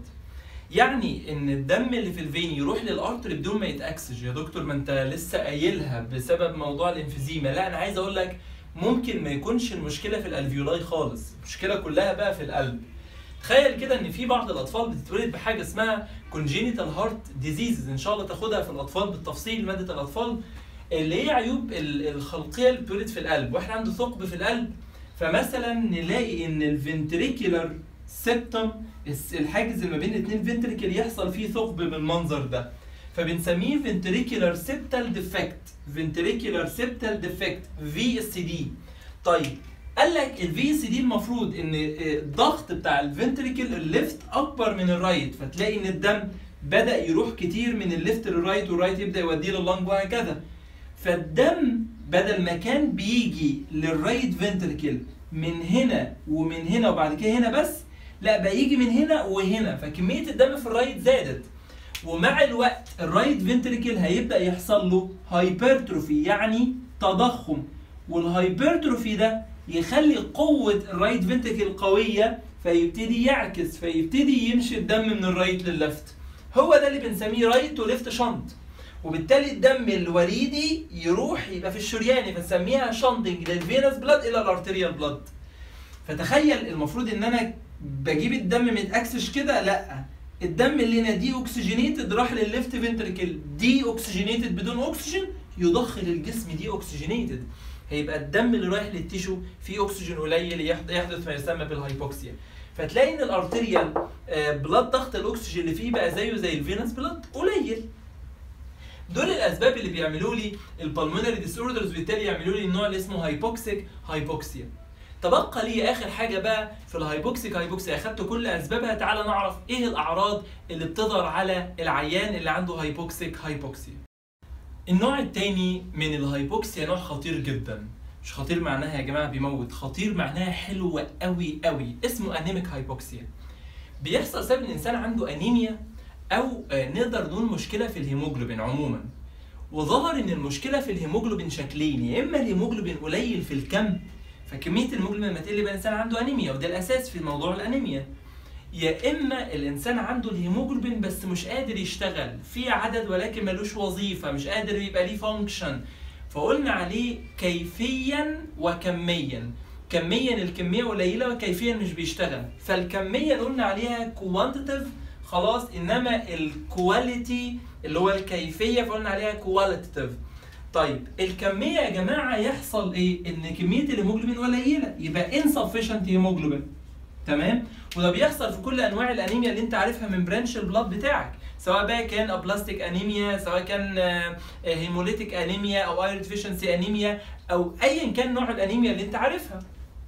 يعني ان الدم اللي في الفين يروح للارتري بدون ما يتاكسج يا دكتور ما انت لسه قايلها بسبب موضوع الانفيزيما لا انا عايز اقول لك ممكن ما يكونش المشكله في الالفيولاي خالص المشكله كلها بقى في القلب تخيل كده ان في بعض الاطفال بتتولد بحاجه اسمها congenital heart diseases ان شاء الله تاخدها في الاطفال بالتفصيل ماده الاطفال اللي هي عيوب ال- الخلقيه اللي بتولد في القلب واحد عنده ثقب في القلب فمثلا نلاقي ان الفنتريكولار سيبتم الحاجز اللي ما بين الاثنين فنتريكل يحصل فيه ثقب بالمنظر ده فبنسميه ventricular septal defect ventricular septal defect في اس دي طيب قال لك الفي اس دي المفروض ان الضغط بتاع الفنتريكل الليفت اكبر من الرايت فتلاقي ان الدم بدا يروح كتير من الليفت للرايت والرايت يبدا يوديه لللنج وهكذا فالدم بدل ما كان بيجي للرايت فنتريكل من هنا ومن هنا وبعد كده هنا بس لا بقى يجي من هنا وهنا فكميه الدم في الرايت زادت ومع الوقت الرايت فنتريكل هيبدا يحصل له هايبرتروفي يعني تضخم والهايبرتروفي ده يخلي قوه الرايت فنتريكل قويه فيبتدي يعكس فيبتدي يمشي الدم من الرايت لللفت هو ده اللي بنسميه رايت وليفت شنط وبالتالي الدم الوريدي يروح يبقى في الشرياني فنسميها شنطنج للفينس بلاد الى الارتريال بلاد فتخيل المفروض ان انا بجيب الدم متاكسش كده لا الدم اللي هنا دي اوكسجينيتد راح للليفت فنتريكل دي اوكسجينيتد بدون اكسجين يضخ للجسم دي اوكسجينيتد هيبقى الدم اللي رايح للتيشو فيه اكسجين قليل يحدث ما يسمى بالهايبوكسيا فتلاقي ان الارتريال بلاد ضغط الاكسجين اللي فيه بقى زيه زي الفينس بلاد قليل دول الاسباب اللي بيعملوا لي البلمونري ديس اوردرز وبالتالي يعملوا لي النوع اللي اسمه هايبوكسيك هايبوكسيا تبقى لي اخر حاجه بقى في الهايبوكسيك هايبوكسيا اخدت كل اسبابها تعالى نعرف ايه الاعراض اللي بتظهر على العيان اللي عنده هايبوكسيك هايبوكسيا النوع الثاني من الهايبوكسيا نوع خطير جدا مش خطير معناها يا جماعه بيموت خطير معناها حلوه قوي قوي اسمه انيميك هايبوكسيا بيحصل سبب الانسان عنده انيميا او نقدر نقول مشكله في الهيموجلوبين عموما وظهر ان المشكله في الهيموجلوبين شكلين يا اما الهيموجلوبين قليل في الكم فكميه الهيموجلوبين لما تقل يبقى الانسان عنده انيميا وده الاساس في موضوع الانيميا يا اما الانسان عنده الهيموجلوبين بس مش قادر يشتغل في عدد ولكن ملوش وظيفه مش قادر يبقى ليه فانكشن فقلنا عليه كيفيا وكميا كميا الكميه قليله وكيفيا مش بيشتغل فالكميه اللي قلنا عليها كوانتيتيف خلاص انما الكواليتي اللي هو الكيفيه فقلنا عليها كواليتيف طيب الكميه يا جماعه يحصل ايه ان كميه الهيموجلوبين قليله يبقى insufficient هيموجلوبين تمام وده بيحصل في كل انواع الانيميا اللي انت عارفها من برانش البلاد بتاعك سواء بقى كان ابلاستيك انيميا سواء كان هيموليتيك انيميا او ايرون ديفيشنسي انيميا او ايا كان نوع الانيميا اللي انت عارفها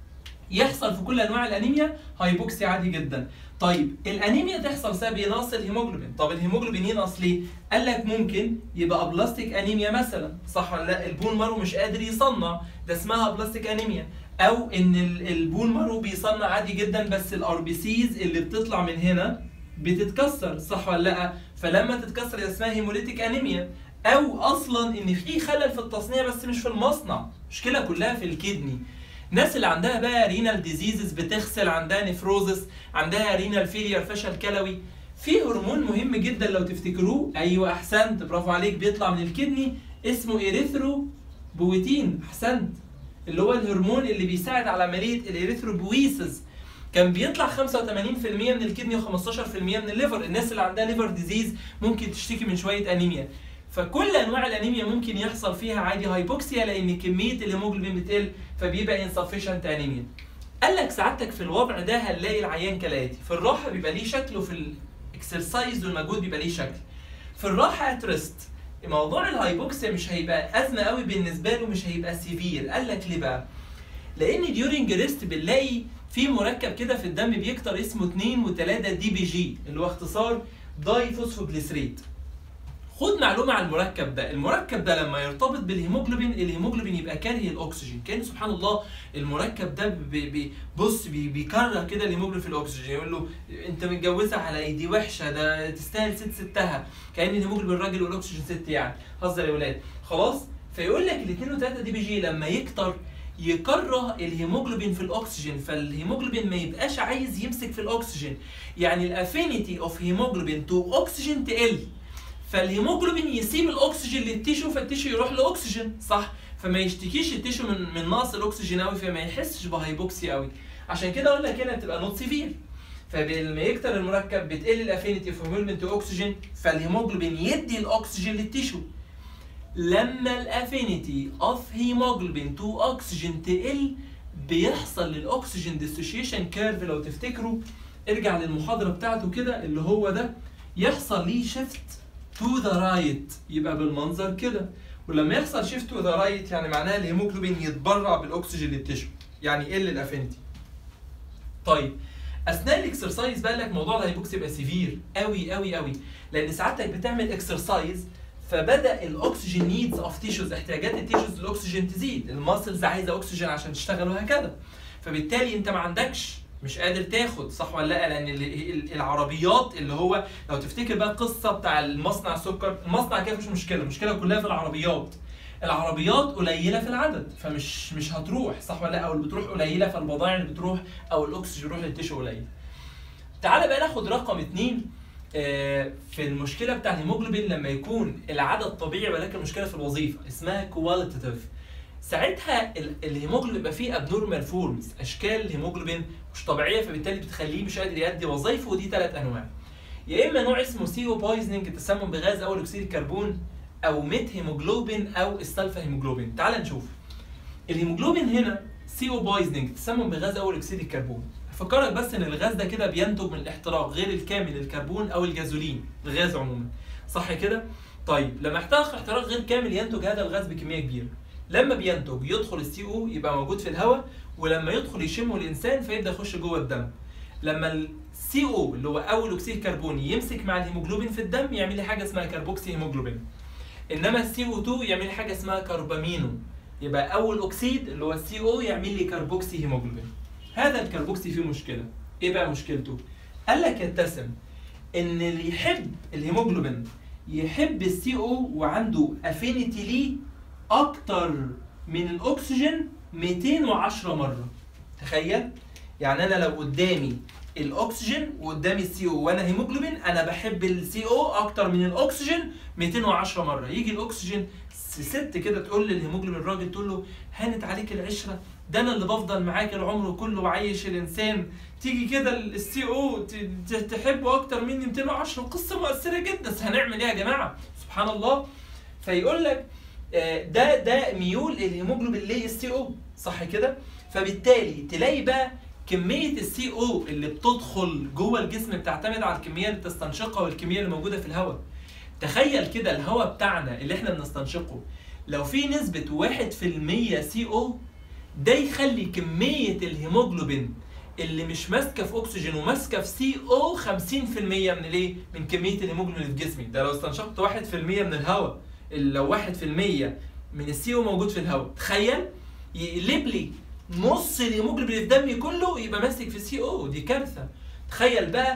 يحصل في كل انواع الانيميا هايبوكسيا عادي جدا طيب الانيميا تحصل بسبب نقص الهيموجلوبين طب الهيموجلوبين ينقص ليه قال لك ممكن يبقى بلاستيك انيميا مثلا صح ولا لا البون مارو مش قادر يصنع ده اسمها بلاستيك انيميا او ان البون مارو بيصنع عادي جدا بس الار بي سيز اللي بتطلع من هنا بتتكسر صح ولا لا فلما تتكسر اسمها هيموليتيك انيميا او اصلا ان في خلل في التصنيع بس مش في المصنع المشكله كلها في الكدني الناس اللي عندها بقى رينال ديزيزز بتغسل عندها نفروزس عندها رينال فيلير فشل كلوي في هرمون مهم جدا لو تفتكروه ايوه احسنت برافو عليك بيطلع من الكدني اسمه ايريثرو بويتين احسنت اللي هو الهرمون اللي بيساعد على عمليه الاريثروبويسز كان بيطلع 85% من الكدني و15% من الليفر الناس اللي عندها ليفر ديزيز ممكن تشتكي من شويه انيميا فكل انواع الانيميا ممكن يحصل فيها عادي هايبوكسيا لان كميه الهيموجلوبين بتقل فبيبقى انسفشنت انيميا قال لك سعادتك في الوضع ده هنلاقي العيان كالاتي في الراحه بيبقى ليه شكل وفي الاكسرسايز والمجهود بيبقى ليه شكل في الراحه ات ريست موضوع الهايبوكسيا مش هيبقى ازمه قوي بالنسبه له مش هيبقى سيفير قال لك ليه بقى لان ديورنج ريست بنلاقي في مركب كده في الدم بيكتر اسمه 2 و3 دي بي جي اللي هو اختصار داي فوسفوجليسريت خد معلومه عن المركب ده المركب ده لما يرتبط بالهيموجلوبين الهيموجلوبين يبقى كاره الاكسجين كان سبحان الله المركب ده بي بي بص بي بيكره كده الهيموجلوبين في الاكسجين يقول له انت متجوزها على ايه دي وحشه ده تستاهل ست ستها كان الهيموجلوبين راجل والاكسجين ست يعني هزر يا ولاد خلاص فيقول لك الاثنين وثلاثه دي بي جي لما يكتر يكره الهيموجلوبين في الاكسجين فالهيموجلوبين ما يبقاش عايز يمسك في الاكسجين يعني الافينيتي اوف هيموجلوبين تو اوكسجين تقل فالهيموجلوبين يسيب الاكسجين للتيشو فالتيشو يروح لاكسجين صح فما يشتكيش التيشو من من نقص الاكسجين قوي فما يحسش بهايبوكسيا قوي عشان كده اقول لك هنا بتبقى نوت سيفير فلما يكتر المركب بتقل الافينيتي اوف هيموجلوبين تو اوكسجين فالهيموجلوبين يدي الاكسجين للتيشو لما الافينيتي اوف هيموجلوبين تو اوكسجين تقل بيحصل للاكسجين ديسوشيشن كيرف لو تفتكروا ارجع للمحاضره بتاعته كده اللي هو ده يحصل ليه شيفت تو ذا رايت يبقى بالمنظر كده ولما يحصل شيفت تو ذا رايت يعني معناها الهيموجلوبين يتبرع بالاكسجين للتشو يعني يقل الافينيتي طيب اثناء الاكسرسايز بقى لك موضوع الهايبوكسيا يبقى سيفير قوي قوي قوي لان ساعتك بتعمل اكسرسايز فبدا الاكسجين نيدز اوف تيشوز احتياجات التيشوز للاكسجين تزيد الماسلز عايزه اكسجين عشان تشتغل وهكذا فبالتالي انت ما عندكش مش قادر تاخد صح ولا لا لان ال- ال- العربيات اللي هو لو تفتكر بقى القصه بتاع المصنع السكر المصنع كده مش مشكله المشكله كلها في العربيات العربيات قليله في العدد فمش مش هتروح صح ولا لا او اللي بتروح قليله فالبضائع اللي بتروح او الاكسجين بيروح للتشو قليل تعالى بقى ناخد رقم اتنين آه، في المشكله بتاع الهيموجلوبين لما يكون العدد طبيعي ولكن المشكله في الوظيفه اسمها كواليتيف ساعتها ال- الهيموجلوبين بيبقى فيه ابنورمال فورمز اشكال الهيموجلوبين مش طبيعيه فبالتالي بتخليه مش قادر يؤدي وظائفه ودي ثلاث انواع يا اما نوع اسمه سيو بويزنينج التسمم بغاز اول اكسيد الكربون او ميت هيموجلوبين او السلفا هيموجلوبين تعال نشوف الهيموجلوبين هنا سيو بويزنينج التسمم بغاز اول اكسيد الكربون افكرك بس ان الغاز ده كده بينتج من الاحتراق غير الكامل للكربون او الجازولين الغاز عموما صح كده طيب لما احترق احتراق غير كامل ينتج هذا الغاز بكميه كبيره لما بينتج يدخل السي او يبقى موجود في الهواء ولما يدخل يشمه الانسان فيبدا يخش جوه الدم لما السي او اللي هو اول اكسيد كربوني يمسك مع الهيموجلوبين في الدم يعمل لي حاجه اسمها كربوكسي هيموجلوبين انما السي او 2 يعمل لي حاجه اسمها كربامينو يبقى اول اكسيد اللي هو السي او يعمل لي كربوكسي هيموجلوبين هذا الكربوكسي فيه مشكله ايه بقى مشكلته قال لك يتسم ان اللي يحب الهيموجلوبين يحب السي او وعنده افينيتي ليه اكتر من الاكسجين 210 مره تخيل يعني انا لو قدامي الاكسجين وقدامي السي او وانا هيموجلوبين انا بحب السي او اكتر من الاكسجين 210 مره يجي الاكسجين ست كده تقول للهيموجلوبين الراجل تقول له هانت عليك العشره ده انا اللي بفضل معاك العمر كله وعايش الانسان تيجي كده السي او تحبه اكتر مني 210 قصه مؤثره جدا بس هنعمل ايه يا جماعه سبحان الله فيقول لك آه، ده ده ميول الهيموجلوبين للسي او صح كده فبالتالي تلاقي بقى كميه السي او اللي بتدخل جوه الجسم بتعتمد على الكميه اللي بتستنشقها والكميه اللي موجوده في الهواء تخيل كده الهواء بتاعنا اللي احنا بنستنشقه لو في نسبه 1% سي او ده يخلي كميه الهيموجلوبين اللي مش ماسكه في اكسجين وماسكه في سي او 50% من الايه؟ من كميه الهيموجلوبين اللي في جسمي، ده لو استنشقت 1% من الهواء لو 1% من السي او موجود في الهواء، تخيل يقلب لي نص الهيموجلوبين اللي في دمي كله يبقى ماسك في السي او دي كارثه. تخيل بقى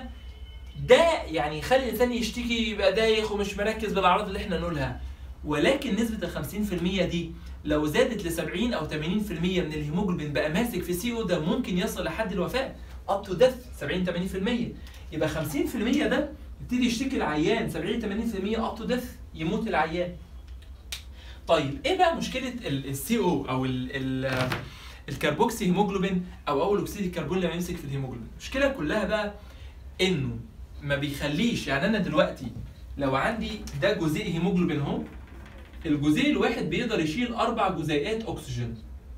ده يعني يخلي الانسان يشتكي يبقى دايخ ومش مركز بالاعراض اللي احنا نقولها ولكن نسبه ال 50% دي لو زادت ل 70 او 80% من الهيموجلوبين بقى ماسك في سي او ده ممكن يصل لحد الوفاه اب تو ديث 70 80% يبقى 50% ده يبتدي يشتكي العيان 70 80% اب تو ديث يموت العيان طيب ايه بقى مشكله السي او او ال ال الكربوكسي هيموجلوبين او اول اكسيد الكربون لما يمسك في الهيموجلوبين المشكله كلها بقى انه ما بيخليش يعني انا دلوقتي لو عندي ده جزيء هيموجلوبين اهو الجزيء الواحد بيقدر يشيل اربع جزيئات اكسجين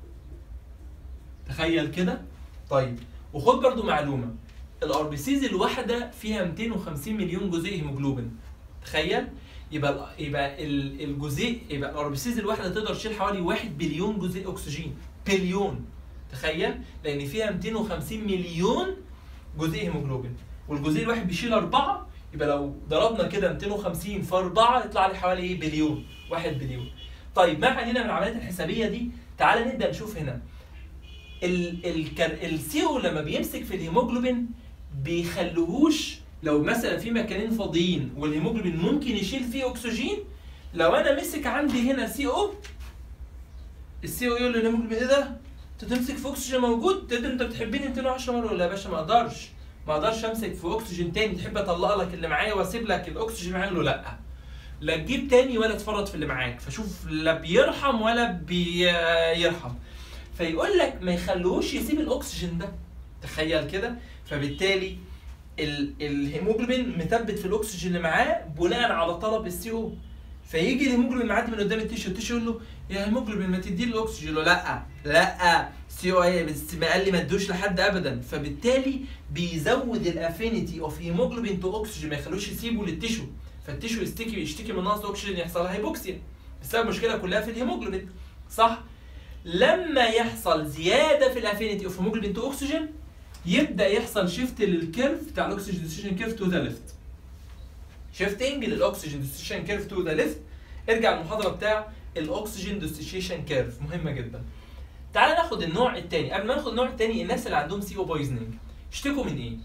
تخيل كده طيب وخد برضو معلومه الار بي سيز الواحده فيها 250 مليون جزيء هيموجلوبين تخيل يبقى يبقى ال- الجزيء يبقى الار بي سيز الواحده تقدر تشيل حوالي 1 بليون جزيء اكسجين بليون تخيل لان فيها 250 مليون جزيء هيموجلوبين والجزيء الواحد بيشيل أربعة يبقى لو ضربنا كده 250 في 4 يطلع لي حوالي ايه بليون 1 بليون طيب ما علينا من العمليات الحسابيه دي تعال نبدا نشوف هنا ال ال السيو لما بيمسك في الهيموجلوبين بيخلوهوش لو مثلا في مكانين فاضيين والهيموجلوبين ممكن يشيل فيه اكسجين لو انا مسك عندي هنا سي او السي او يقول للهيموجلوبين ايه ده؟ انت تمسك في اكسجين موجود تقدر انت بتحبني 210 مره ولا يا باشا ما اقدرش ما اقدرش امسك في اكسجين تاني تحب اطلق لك اللي معايا واسيب لك الاكسجين معايا له لا لا تجيب تاني ولا تفرط في اللي معاك فشوف لا بيرحم ولا بيرحم فيقول لك ما يخلوش يسيب الاكسجين ده تخيل كده فبالتالي ال- الهيموجلوبين مثبت في الاكسجين اللي معاه بناء على طلب السي او فيجي الهيموجلوبين معدي من قدام التيشو التيشو يقول له يا هيموجلوبين ما تدي لي الاكسجين يقول له لا لا سي او ايه بس ما قال لي ما تدوش لحد ابدا فبالتالي بيزود الافينيتي اوف هيموجلوبين تو اكسجين ما يخلوش يسيبه للتيشو فالتيشو يشتكي يشتكي من نقص اكسجين يحصل لها هيبوكسيا بسبب المشكله كلها في الهيموجلوبين صح لما يحصل زياده في الافينيتي اوف هيموجلوبين تو اكسجين يبدا يحصل شيفت للكيرف بتاع الاكسجين ديستريشن كيرف تو ذا ليفت شيفتنج للاكسجين ديستريشن كيرف تو ذا ليفت ارجع المحاضره بتاع الاكسجين ديستريشن كيرف مهمه جدا تعال ناخد النوع الثاني قبل ما ناخد النوع الثاني الناس اللي عندهم سي او بويزنينج اشتكوا من ايه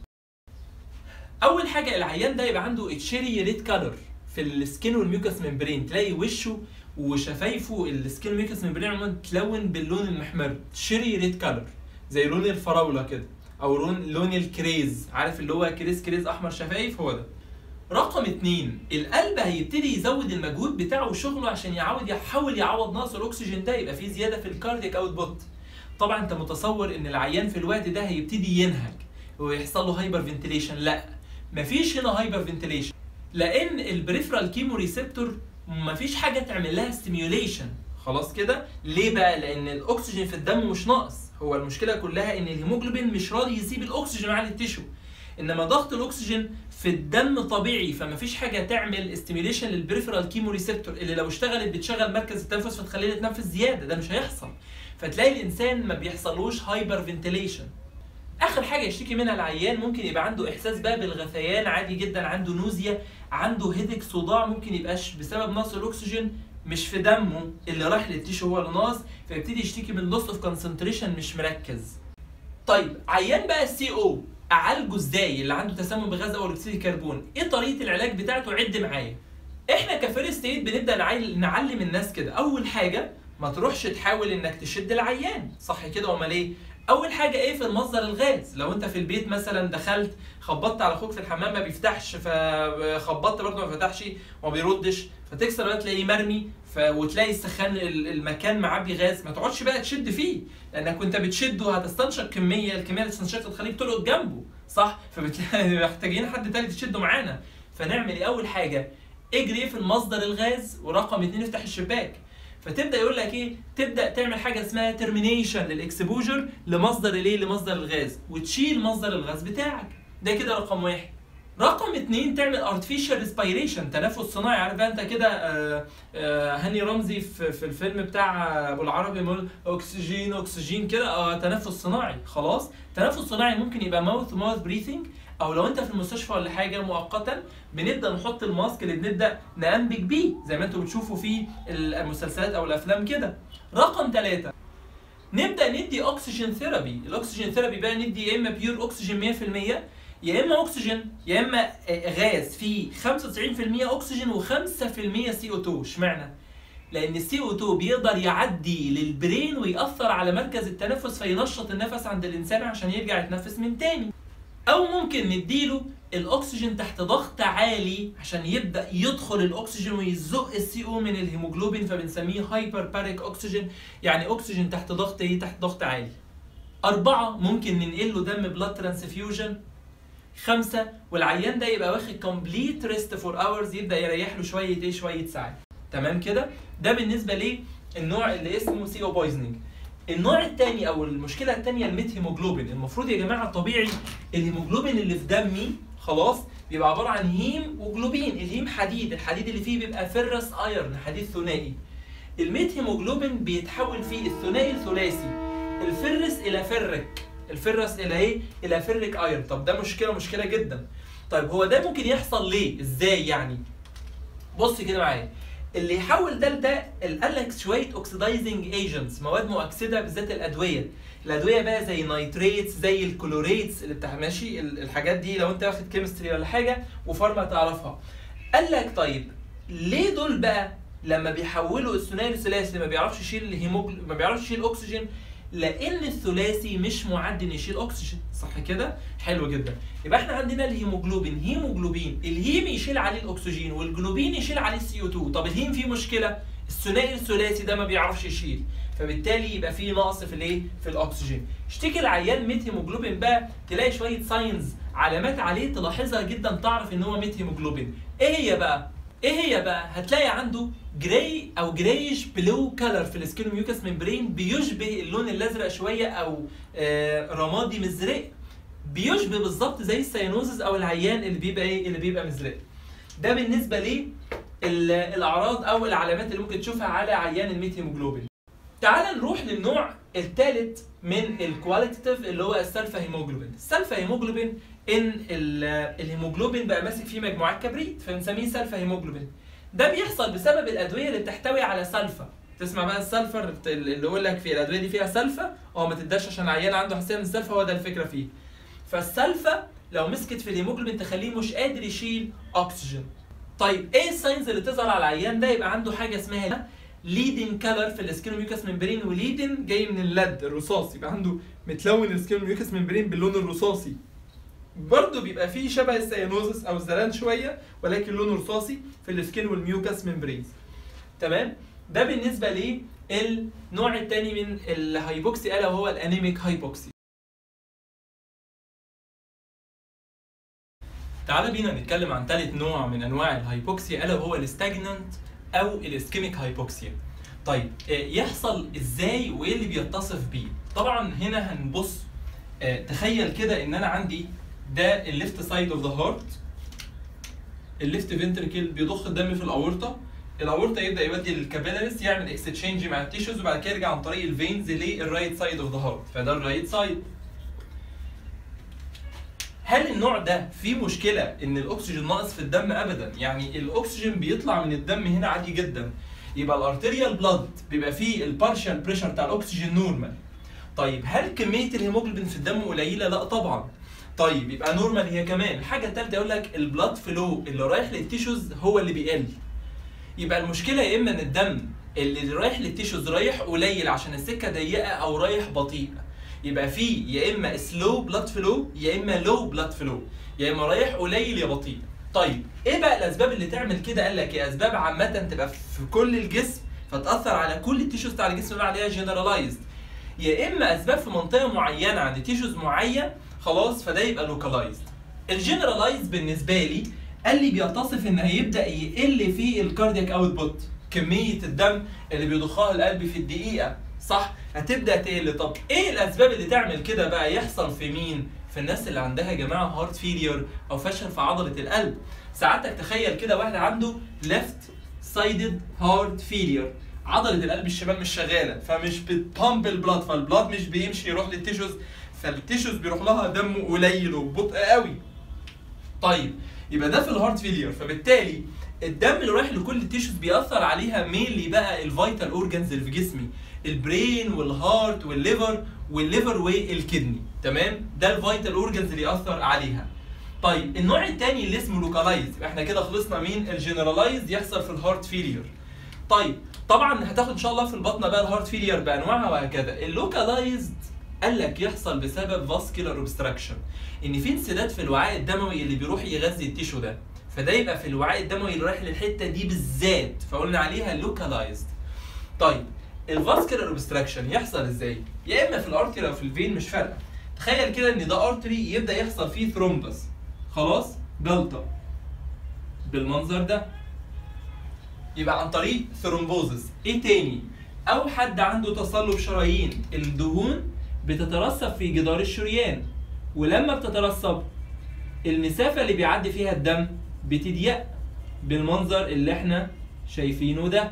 اول حاجه العيان ده يبقى عنده تشيري ريد كالر في السكين والميوكس ممبرين تلاقي وشه وشفايفه السكين والميوكس ممبرين عموما تلون باللون المحمر تشيري ريد كالر زي لون الفراوله كده او لون لون الكريز عارف اللي هو كريز كريز احمر شفايف هو ده رقم اتنين القلب هيبتدي يزود المجهود بتاعه وشغله عشان يعود يحاول يعوض نقص الاكسجين ده يبقى فيه زياده في الكاردياك اوت بوت طبعا انت متصور ان العيان في الوقت ده هيبتدي ينهج ويحصل له هايبر فنتيليشن لا مفيش هنا هايبر فنتيليشن لان البريفرال كيمو ريسبتور مفيش حاجه تعمل لها ستيميوليشن خلاص كده ليه بقى لان الاكسجين في الدم مش ناقص هو المشكله كلها ان الهيموجلوبين مش راضي يسيب الاكسجين عن التيشو انما ضغط الاكسجين في الدم طبيعي فمفيش حاجه تعمل استيميوليشن للبريفرال كيمو ريسبتور اللي لو اشتغلت بتشغل مركز التنفس فتخليه يتنفس زياده ده مش هيحصل فتلاقي الانسان ما بيحصلوش هايبر فنتيليشن اخر حاجه يشتكي منها العيان ممكن يبقى عنده احساس بقى بالغثيان عادي جدا عنده نوزيا عنده هيدك صداع ممكن يبقاش بسبب نقص الاكسجين مش في دمه اللي راح للتيشو هو اللي ناقص فيبتدي يشتكي من لوس اوف كونسنتريشن مش مركز طيب عيان بقى السي او اعالجه ازاي اللي عنده تسمم بغاز او اكسيد الكربون ايه طريقه العلاج بتاعته عد معايا احنا كفيرست ايد بنبدا نعل- نعلم الناس كده اول حاجه ما تروحش تحاول انك تشد العيان صح كده امال ايه اول حاجه ايه في المصدر الغاز لو انت في البيت مثلا دخلت خبطت على اخوك في الحمام ما بيفتحش فخبطت برضه ما فتحش وما بيردش فتكسر بقى تلاقيه مرمي ف... وتلاقي السخان ال- المكان معبي غاز ما تقعدش بقى تشد فيه لانك وانت بتشده هتستنشق كميه الكميه اللي استنشقت تخليك تلقط جنبه صح فبتلاقي محتاجين حد تالت يشده معانا فنعمل ايه اول حاجه اجري في المصدر الغاز ورقم اتنين افتح الشباك فتبدا يقول لك ايه تبدا تعمل حاجه اسمها ترمينيشن للاكسبوجر لمصدر الايه لمصدر الغاز وتشيل مصدر الغاز بتاعك ده كده رقم واحد رقم اتنين تعمل artificial respiration تنفس صناعي عارف بقى انت كده آه، آه، هاني رمزي في, في الفيلم بتاع ابو العربي بيقول اكسجين اكسجين كده اه تنفس صناعي خلاص تنفس صناعي ممكن يبقى ماوث ماوث بريثنج او لو انت في المستشفى ولا حاجه مؤقتا بنبدا نحط الماسك اللي بنبدا نأنبج بيه زي ما انتم بتشوفوا في المسلسلات او الافلام كده رقم ثلاثة نبدا ندي اكسجين ثيرابي الاكسجين ثيرابي بقى ندي يا اما بيور اكسجين 100% يا اما اكسجين يا اما آه، غاز فيه 95% اكسجين و5% سي او 2 اشمعنى لان السي او 2 بيقدر يعدي للبرين ويأثر على مركز التنفس فينشط النفس عند الانسان عشان يرجع يتنفس من تاني او ممكن نديله الاكسجين تحت ضغط عالي عشان يبدا يدخل الاكسجين ويزق السي او من الهيموجلوبين فبنسميه هايبر باريك اكسجين يعني اكسجين تحت ضغط ايه تحت ضغط عالي أربعة ممكن ننقل له دم بلاد ترانسفيوجن خمسة والعيان ده يبقى واخد كومبليت ريست فور اورز يبدا يريح له شويه ايه شويه ساعات تمام كده ده بالنسبه ليه النوع اللي اسمه سي او بويزنينج النوع الثاني او المشكله الثانيه الميت هيموجلوبين المفروض يا جماعه طبيعي الهيموجلوبين اللي في دمي خلاص بيبقى عباره عن هيم وجلوبين الهيم حديد الحديد اللي فيه بيبقى فيرس ايرن حديد ثنائي الميت هيموجلوبين بيتحول فيه الثنائي الثلاثي الفرس الى فرك الفرس الى ايه الى فرك ايرن طب ده مشكله مشكله جدا طيب هو ده ممكن يحصل ليه ازاي يعني بص كده معايا اللي يحول ده لده قال لك شويه اوكسيدايزنج ايجنتس مواد مؤكسده بالذات الادويه الادويه بقى زي نايتريتس زي الكلوريتس اللي بتاع ماشي ال- الحاجات دي لو انت واخد كيمستري ولا حاجه وفارما تعرفها قال لك طيب ليه دول بقى لما بيحولوا الثنائي الثلاثي ما بيعرفش يشيل الهيموجل ما بيعرفش يشيل اكسجين لان الثلاثي مش معد ان يشيل اكسجين صح كده حلو جدا يبقى احنا عندنا الهيموجلوبين هيموجلوبين الهيم يشيل عليه الاكسجين والجلوبين يشيل عليه السي او 2 طب الهيم فيه مشكله الثنائي الثلاثي ده ما بيعرفش يشيل فبالتالي يبقى فيه نقص في الايه في الاكسجين اشتكي العيان ميت هيموجلوبين بقى تلاقي شويه ساينز علامات عليه تلاحظها جدا تعرف ان هو ميت هيموجلوبين ايه هي بقى ايه هي بقى هتلاقي عنده جراي او جرايش بلو كلر في السكين ميوكس ممبرين بيشبه اللون الازرق شويه او آه رمادي مزرق بيشبه بالظبط زي السيانوزز او العيان اللي بيبقى ايه اللي بيبقى مزرق ده بالنسبه ليه ال- الاعراض او العلامات اللي ممكن تشوفها على عيان الميت هيموجلوبين تعال نروح للنوع الثالث من الكواليتيف اللي هو السلفا هيموجلوبين السلفا هيموجلوبين ان ال- الهيموجلوبين بقى ماسك فيه مجموعات كبريت فبنسميه سلفا هيموجلوبين ده بيحصل بسبب الادويه اللي بتحتوي على سلفا تسمع بقى السلفر اللي يقول لك في الادويه دي فيها سلفا اه ما تداش عشان العيان عنده حساسيه من السلفا هو ده الفكره فيه فالسلفه لو مسكت في الهيموجلوبين تخليه مش قادر يشيل اكسجين طيب ايه الساينز اللي تظهر على العيان ده يبقى عنده حاجه اسمها ليدن كلر في السكين ميوكس ممبرين وليدن جاي من اللد الرصاص يبقى عنده متلون السكين ميوكس ممبرين باللون الرصاصي برضه بيبقى فيه شبه السيانوزس او الزلان شويه ولكن لونه رصاصي في السكين والميوكس ممبرينز تمام ده بالنسبه للنوع الثاني من الهايبوكسي الا وهو الانيميك هايبوكسي تعال بينا نتكلم عن ثالث نوع من انواع الهايبوكسيا الا وهو الستاجنانت او الاسكيميك هايبوكسيا طيب يحصل ازاي وايه اللي بيتصف بيه طبعا هنا هنبص تخيل كده ان انا عندي ده الليفت سايد اوف ذا هارت الليفت فنتركل بيضخ الدم في الاورطه الاورطه يبدا يودي للكابيلاريز يعمل اكستشينج مع التيشوز وبعد كده يرجع عن طريق الفينز للرايت سايد اوف ذا هارت فده الرايت سايد هل النوع ده فيه مشكله ان الاكسجين ناقص في الدم ابدا يعني الاكسجين بيطلع من الدم هنا عادي جدا يبقى الارتيريال بلاد بيبقى فيه البارشال بريشر بتاع الاكسجين نورمال طيب هل كميه الهيموجلوبين في الدم قليله لا طبعا طيب يبقى نورمال هي كمان الحاجه الثالثه يقول لك البلاد فلو اللي رايح للتيشوز هو اللي بيقل يبقى المشكله يا اما ان الدم اللي رايح للتيشوز رايح قليل عشان السكه ضيقه او رايح بطيء يبقى في يا اما سلو بلاد فلو يا اما لو بلاد فلو يا اما رايح قليل يا بطيء طيب ايه بقى الاسباب اللي تعمل كده قال لك يا اسباب عامه تبقى في كل الجسم فتاثر على كل التيشوز بتاع الجسم اللي عليها جنرالايزد يا اما اسباب في منطقه معينه عند تيشوز معين خلاص فده يبقى لوكالايزد الجنرالايزد بالنسبه لي قال لي بيتصف ان هيبدا يقل في الكاردياك اوتبوت كميه الدم اللي بيضخها القلب في الدقيقه صح هتبدا تقل طب ايه الاسباب اللي تعمل كده بقى يحصل في مين في الناس اللي عندها يا جماعه هارت فيلير او فشل في عضله القلب ساعتك تخيل كده واحد عنده ليفت سايدد هارت فيلير عضله القلب الشمال مش شغاله فمش بتبامب البلاد فالبلاد مش بيمشي يروح للتيشوز فالتيشوز بيروح لها دم قليل وببطء قوي طيب يبقى ده في الهارت فيلير فبالتالي الدم اللي رايح لكل التيشوز بيأثر عليها مينلي بقى الفيتال اورجانز اللي في جسمي البرين والهارت والليفر والليفر والكدني تمام ده الفيتال اورجانز اللي يأثر عليها طيب النوع الثاني اللي اسمه لوكالايز احنا كده خلصنا من الجنرالايز يحصل في الهارت فيلير طيب طبعا هتاخد ان شاء الله في البطنه بقى الهارت فيلير بانواعها وهكذا اللوكالايزد قال لك يحصل بسبب فاسكولار اوبستراكشن ان في انسداد في الوعاء الدموي اللي بيروح يغذي التيشو ده فده يبقى في الوعاء الدموي اللي رايح للحته دي بالذات فقلنا عليها لوكالايزد طيب الفاسكولار اوبستراكشن يحصل ازاي يا اما في الارتري او في الفين مش فارقه تخيل كده ان ده ارتري يبدا يحصل فيه ثرومبس خلاص جلطه بالمنظر ده يبقى عن طريق ثرومبوزس ايه تاني او حد عنده تصلب شرايين الدهون بتترسب في جدار الشريان ولما بتترسب المسافه اللي بيعدي فيها الدم بتضيق بالمنظر اللي احنا شايفينه ده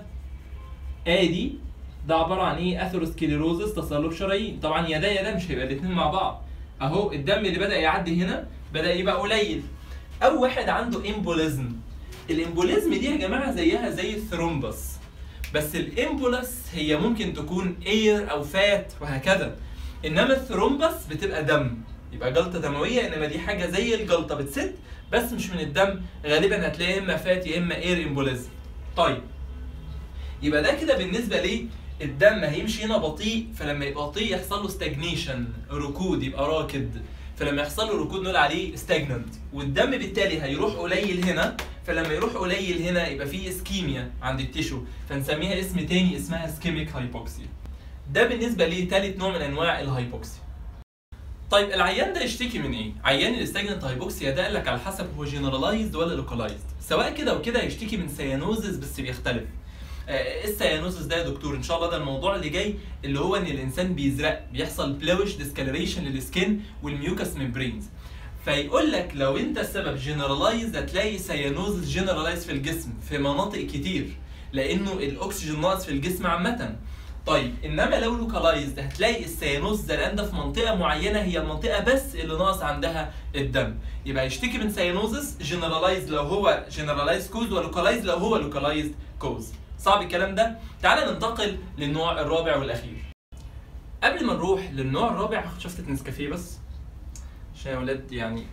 ادي ده عباره عن ايه اثيروسكليروزس تصلب شرايين طبعا يا ده يا ده مش هيبقى الاثنين مع بعض اهو الدم اللي بدا يعدي هنا بدا يبقى قليل او واحد عنده امبوليزم الامبوليزم دي يا جماعه زيها زي الثرومبس بس الامبولس هي ممكن تكون اير او فات وهكذا انما الثرومبس بتبقى دم يبقى جلطه دمويه انما دي حاجه زي الجلطه بتسد بس مش من الدم غالبا هتلاقي اما فات يا اما اير امبوليزم طيب يبقى ده كده بالنسبه ليه الدم هيمشي هنا بطيء فلما يبقى بطيء يحصل له ستاجنيشن ركود يبقى راكد فلما يحصل له ركود نقول عليه ستاجننت والدم بالتالي هيروح قليل هنا فلما يروح قليل هنا يبقى فيه اسكيميا عند التيشو فنسميها اسم تاني اسمها اسكيميك هايبوكسيا ده بالنسبه لثالث نوع من انواع الهايبوكسيا طيب العيان ده يشتكي من ايه؟ عيان الاستاجنت هايبوكسيا ده قال لك على حسب هو جنرالايزد ولا لوكالايزد سواء كده وكده يشتكي من سيانوزس بس بيختلف ايه السيانوزس ده يا دكتور ان شاء الله ده الموضوع اللي جاي اللي هو ان الانسان بيزرق بيحصل بلوش ديسكالريشن للسكين والميوكس ميمبرينز فيقول لك لو انت السبب جنرالايز هتلاقي سيانوزس جنرالايز في الجسم في مناطق كتير لانه الاكسجين ناقص في الجسم عامه طيب انما لو لوكالايزد هتلاقي السيانوز زرقان ده في منطقه معينه هي المنطقه بس اللي ناقص عندها الدم يبقى يشتكي من سيانوزس جنرالايز لو هو جنرالايز كوز ولوكالايز لو هو لوكالايز كوز صعب الكلام ده تعال ننتقل للنوع الرابع والاخير قبل ما نروح للنوع الرابع هاخد شفطه نسكافيه بس عشان يا ولاد يعني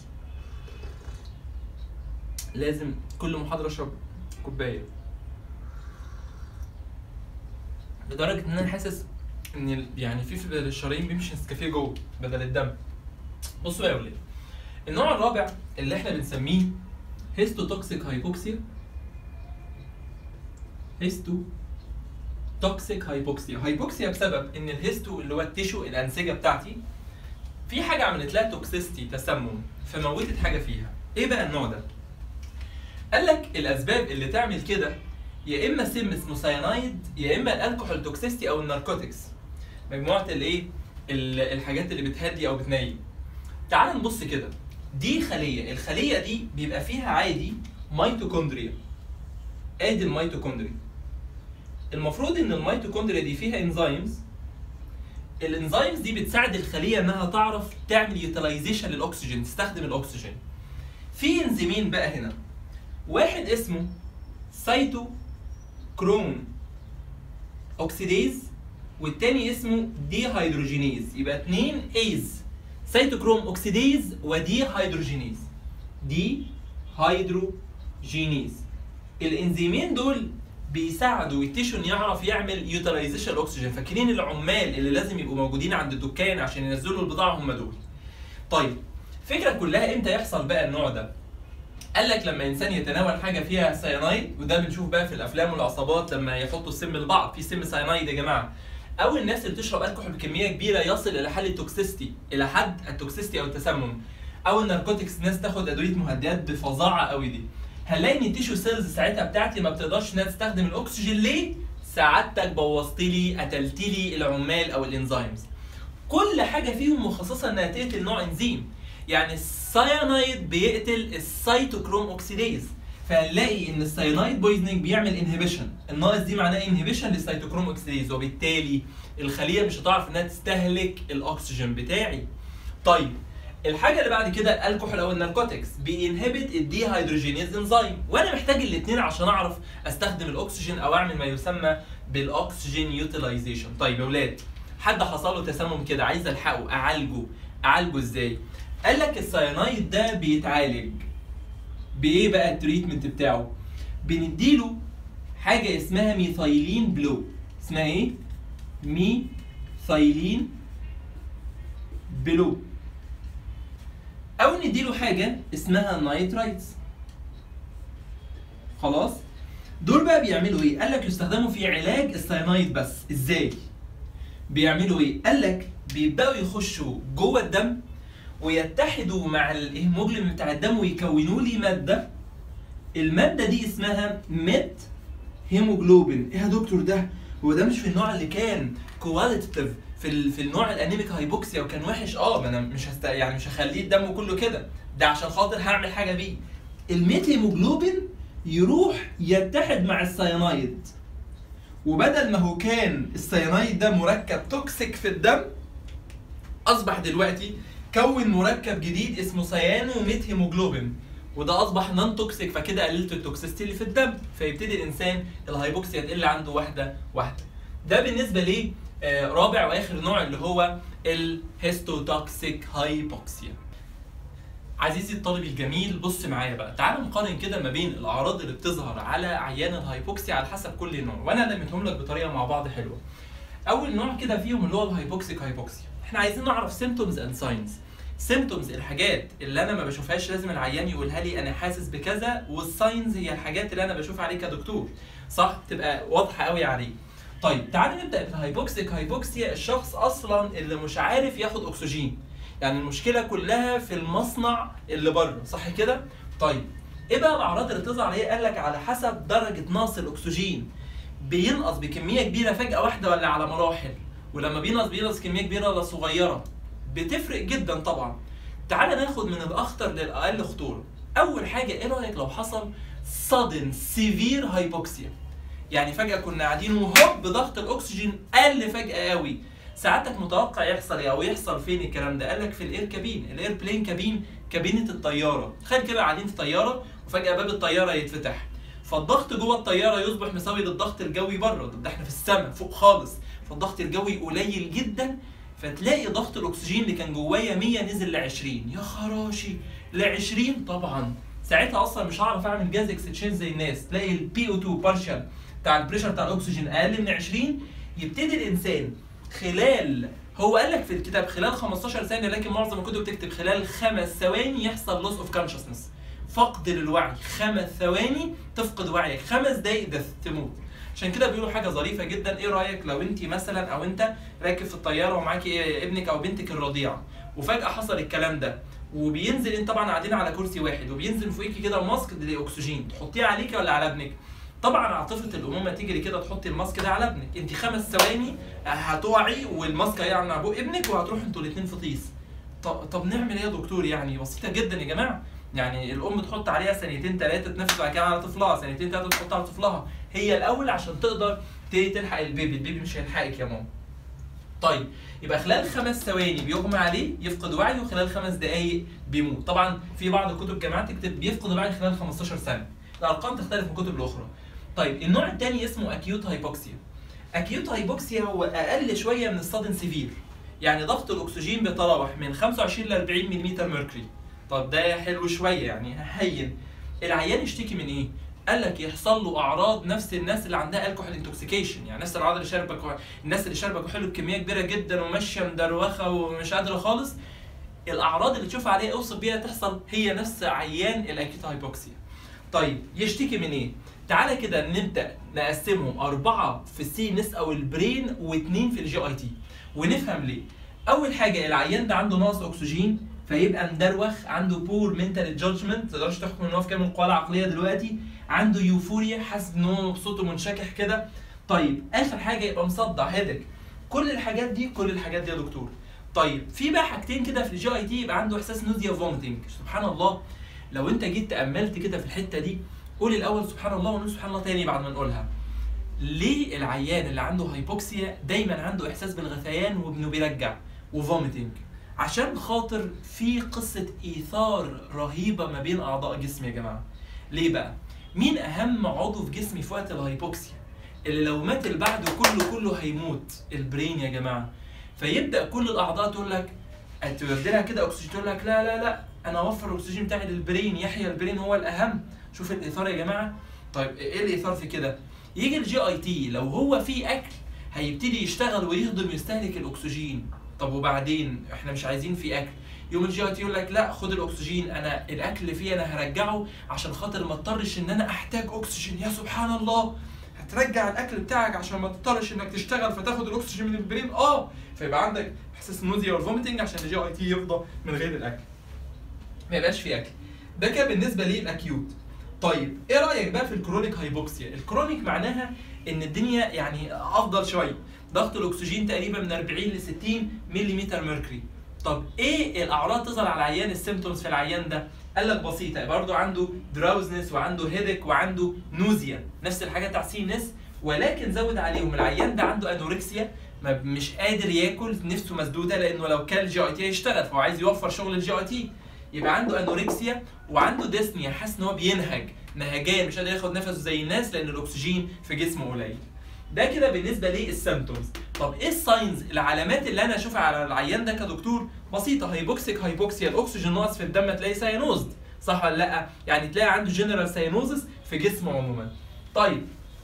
لازم كل محاضرة اشرب كوباية لدرجة ان انا حاسس ان ال- يعني في في الشرايين بيمشي نسكافيه جوه بدل الدم بصوا يا ولاد النوع الرابع اللي احنا بنسميه هيستوتوكسيك هايبوكسيا هيستو توكسيك هايبوكسيا هايبوكسيا بسبب ان الهيستو اللي هو التيشو الانسجه بتاعتي في حاجه عملت لها توكسيستي تسمم فموتت حاجه فيها ايه بقى النوع ده قال لك الاسباب اللي تعمل كده يا اما سم اسمه سيانايد يا اما الالكحول توكسيستي او الناركوتكس مجموعه الايه ال- الحاجات اللي بتهدي او بتنيم تعال نبص كده دي خليه الخليه دي بيبقى فيها عادي ميتوكوندريا ادي الميتوكوندريا المفروض ان الميتوكوندريا دي فيها انزيمز الانزيمز دي بتساعد الخليه انها تعرف تعمل يوتيلايزيشن للاكسجين تستخدم الاكسجين في انزيمين بقى هنا واحد اسمه سايتو كروم اوكسيديز والتاني اسمه دي هيدروجينيز يبقى اتنين ايز سيتوكروم اوكسيديز ودي هيدروجينيز دي هيدروجينيز الانزيمين دول بيساعدوا التيشون يعرف يعمل يوتيلايزيشن الاكسجين فاكرين العمال اللي لازم يبقوا موجودين عند الدكان عشان ينزلوا البضاعه هم دول طيب الفكره كلها امتى يحصل بقى النوع ده قال لك لما انسان يتناول حاجه فيها سيانايد وده بنشوف بقى في الافلام والعصابات لما يحطوا السم لبعض في سم سيانايد يا جماعه او الناس اللي بتشرب الكحول بكميه كبيره يصل الى حل التوكسيستي الى حد التوكسيستي او التسمم او الناركوتكس ناس تاخد ادويه مهدئات بفظاعه قوي دي هنلاقي ان التيشو سيلز ساعتها بتاعتي ما بتقدرش انها تستخدم الاكسجين ليه سعادتك بوظت لي قتلت لي العمال او الانزيمز كل حاجه فيهم مخصصه انها تقتل نوع انزيم يعني السيانايد بيقتل السيتوكروم اوكسيديز فهنلاقي ان السيانايد بويزنينج بيعمل انهبيشن الناقص دي معناه انهبيشن للسيتوكروم اوكسيديز وبالتالي الخليه مش هتعرف انها تستهلك الاكسجين بتاعي طيب الحاجه اللي بعد كده الكحول او الناركوتكس بينهبت الدي هيدروجينيز انزيم وانا محتاج الاثنين عشان اعرف استخدم الاكسجين او اعمل ما يسمى بالاكسجين يوتيلايزيشن طيب يا ولاد حد حصل له تسمم كده عايز الحقه اعالجه اعالجه ازاي قال لك السيانايد ده بيتعالج بايه بقى التريتمنت بتاعه بنديله حاجه اسمها ميثايلين بلو اسمها ايه ميثايلين بلو او نديله حاجه اسمها نايترايتس خلاص دول بقى بيعملوا ايه قال لك يستخدموا في علاج السيانايد بس ازاي بيعملوا ايه قال لك بيبداوا يخشوا جوه الدم ويتحدوا مع الهيموجلوبين بتاع الدم ويكونوا لي ماده الماده دي اسمها ميت هيموجلوبين ايه يا دكتور ده هو ده مش في النوع اللي كان كواليتيف في ال... في النوع الانيميك هايبوكسيا وكان وحش اه ما انا مش هست... يعني مش هخليه الدم كله كده ده عشان خاطر هعمل حاجه بيه الميت هيموجلوبين يروح يتحد مع السيانايد وبدل ما هو كان السيانايد ده مركب توكسيك في الدم اصبح دلوقتي كون مركب جديد اسمه سيانو ميت هيموجلوبين وده اصبح نون توكسيك فكده قللت التوكسيستي اللي في الدم فيبتدي الانسان الهايبوكسيا تقل عنده واحده واحده ده بالنسبه لي آه، رابع واخر نوع اللي هو الهيستوتوكسيك هايبوكسيا عزيزي الطالب الجميل بص معايا بقى تعال نقارن كده ما بين الاعراض اللي بتظهر على عيان الهايبوكسيا على حسب كل نوع وانا لميتهم لك بطريقه مع بعض حلوه اول نوع كده فيهم اللي هو الهايبوكسيك هايبوكسيا احنا عايزين نعرف سيمتومز اند ساينز سيمتومز الحاجات اللي انا ما بشوفهاش لازم العيان يقولها لي انا حاسس بكذا والساينز هي الحاجات اللي انا بشوفها عليه كدكتور صح تبقى واضحه قوي عليه طيب تعالى نبدا بالهايبوكسيك هايبوكسيا الشخص اصلا اللي مش عارف ياخد اكسجين يعني المشكله كلها في المصنع اللي بره صح كده طيب ايه بقى الاعراض اللي بتظهر عليه قال لك على حسب درجه نقص الاكسجين بينقص بكميه كبيره فجاه واحده ولا على مراحل ولما بينقص بينقص كميه كبيره ولا صغيره بتفرق جدا طبعا تعال ناخد من الاخطر للاقل خطوره اول حاجه ايه رايك لو حصل sudden severe hypoxia يعني فجاه كنا قاعدين وهوب ضغط الاكسجين قل فجاه قوي ساعتك متوقع يحصل ايه او يحصل فين الكلام ده قال لك في الاير كابين الاير بلين كابين كابينه الطياره تخيل كده قاعدين في طياره وفجاه باب الطياره يتفتح فالضغط جوه الطياره يصبح مساوي للضغط الجوي بره ده احنا في السماء فوق خالص فالضغط الجوي قليل جدا فتلاقي ضغط الاكسجين اللي كان جوايا 100 نزل ل 20 يا خراشي ل 20 طبعا ساعتها اصلا مش هعرف اعمل جاز اكستشينج زي الناس تلاقي البي او 2 بارشال بتاع البريشر بتاع الاكسجين اقل من 20 يبتدي الانسان خلال هو قال لك في الكتاب خلال 15 ثانيه لكن معظم الكتب بتكتب خلال خمس ثواني يحصل لوس اوف كونشسنس فقد للوعي خمس ثواني تفقد وعيك خمس دقايق ده تموت عشان كده بيقولوا حاجه ظريفه جدا ايه رايك لو انت مثلا او انت راكب في الطياره ومعاكي ابنك او بنتك الرضيع وفجاه حصل الكلام ده وبينزل انت طبعا قاعدين على كرسي واحد وبينزل فوقيكي كده ماسك للاكسجين تحطيه عليكي ولا على ابنك طبعا عاطفه الامومه تجري كده تحطي الماسك ده على ابنك انت خمس ثواني هتقعي والماسك هيقع من بق ابنك وهتروحوا انتوا الاثنين في طيس طب, طب نعمل ايه يا دكتور يعني بسيطه جدا يا جماعه يعني الام تحط عليها ثانيتين ثلاثه تنفس بعد كده على طفلها ثانيتين ثلاثه تحط على طفلها هي الاول عشان تقدر تلحق البيبي البيبي مش هيلحقك يا ماما طيب يبقى خلال خمس ثواني بيغمى عليه يفقد وعيه وخلال خمس دقائق بيموت طبعا في بعض الكتب الجامعات تكتب بيفقد الوعي خلال 15 ثانيه الارقام تختلف من الكتب الاخرى طيب النوع الثاني اسمه اكيوت هايبوكسيا اكيوت هايبوكسيا هو اقل شويه من الصدن سيفير يعني ضغط الاكسجين بيتراوح من 25 ل 40 ملم ميركوري طب ده حلو شويه يعني هين العيان يشتكي من ايه قال لك يحصل له اعراض نفس الناس اللي عندها الكحول انتوكسيكيشن يعني نفس الاعراض اللي شاربه كح... الناس اللي شاربه كحول بكميه كبيره جدا وماشيه مدروخه ومش قادره خالص الاعراض اللي تشوف عليها اوصف بيها تحصل هي نفس عيان الاكيوت هايبوكسيا طيب يشتكي من ايه تعالى كده نبدا نقسمهم اربعه في السي نس او البرين واثنين في الجي اي تي ونفهم ليه اول حاجه العيان ده عنده نقص اكسجين فيبقى مدروخ عنده بور منتال جادجمنت ما تقدرش تحكم ان هو في كامل القوى العقليه دلوقتي عنده يوفوريا حاسس ان هو مبسوط ومنشكح كده طيب اخر حاجه يبقى مصدع هيدك كل الحاجات دي كل الحاجات دي يا دكتور طيب في بقى حاجتين كده في الجي اي تي يبقى عنده احساس نوزيا فوميتنج سبحان الله لو انت جيت تاملت كده في الحته دي قول الاول سبحان الله ونقول سبحان الله تاني بعد ما نقولها ليه العيان اللي عنده هايبوكسيا دايما عنده احساس بالغثيان وانه بيرجع وفوميتنج عشان خاطر في قصه ايثار رهيبه ما بين اعضاء جسمي يا جماعه ليه بقى مين اهم عضو في جسمي في وقت الهايبوكسيا اللي لو مات اللي بعده كله كله هيموت البرين يا جماعه فيبدا كل الاعضاء تقول لك تودي لها كده اكسجين تقول لك لا لا لا انا اوفر الاكسجين بتاعي للبرين يحيى البرين هو الاهم شوف الايثار يا جماعه طيب ايه الايثار في كده يجي الجي اي تي لو هو في اكل هيبتدي يشتغل ويهضم ويستهلك الاكسجين طب وبعدين احنا مش عايزين في اكل يوم الجي اي تي يقول لك لا خد الاكسجين انا الاكل اللي فيه انا هرجعه عشان خاطر ما اضطرش ان انا احتاج اكسجين يا سبحان الله هترجع الاكل بتاعك عشان ما تضطرش انك تشتغل فتاخد الاكسجين من البرين اه فيبقى عندك احساس النوزيا والفوميتنج عشان الجي اي تي يفضى من غير الاكل ما يبقاش في اكل ده كان بالنسبه للاكيوت طيب ايه رايك بقى في الكرونيك هايبوكسيا الكرونيك معناها ان الدنيا يعني افضل شويه ضغط الاكسجين تقريبا من 40 ل 60 ملم ميركوري طب ايه الاعراض تظهر على العيان السيمتومز في العيان ده قال لك بسيطه برضه عنده دراوزنس وعنده هيدك وعنده نوزيا نفس الحاجات بتاع سي نس ولكن زود عليهم العيان ده عنده انوركسيا ما مش قادر ياكل نفسه مسدوده لانه لو كان جي اي تي هيشتغل فهو عايز يوفر شغل الجي اي تي يبقى عنده انوركسيا وعنده ديسنيا حاسس ان هو بينهج نهجان مش قادر ياخد نفسه زي الناس لان الاكسجين في جسمه قليل ده كده بالنسبه للسيمتومز طب ايه الساينز العلامات اللي انا اشوفها على العيان ده كدكتور بسيطه هايبوكسيك هايبوكسيا الاكسجين ناقص في الدم تلاقي ساينوزد صح ولا لا يعني تلاقي عنده جنرال ساينوزس في جسمه عموما طيب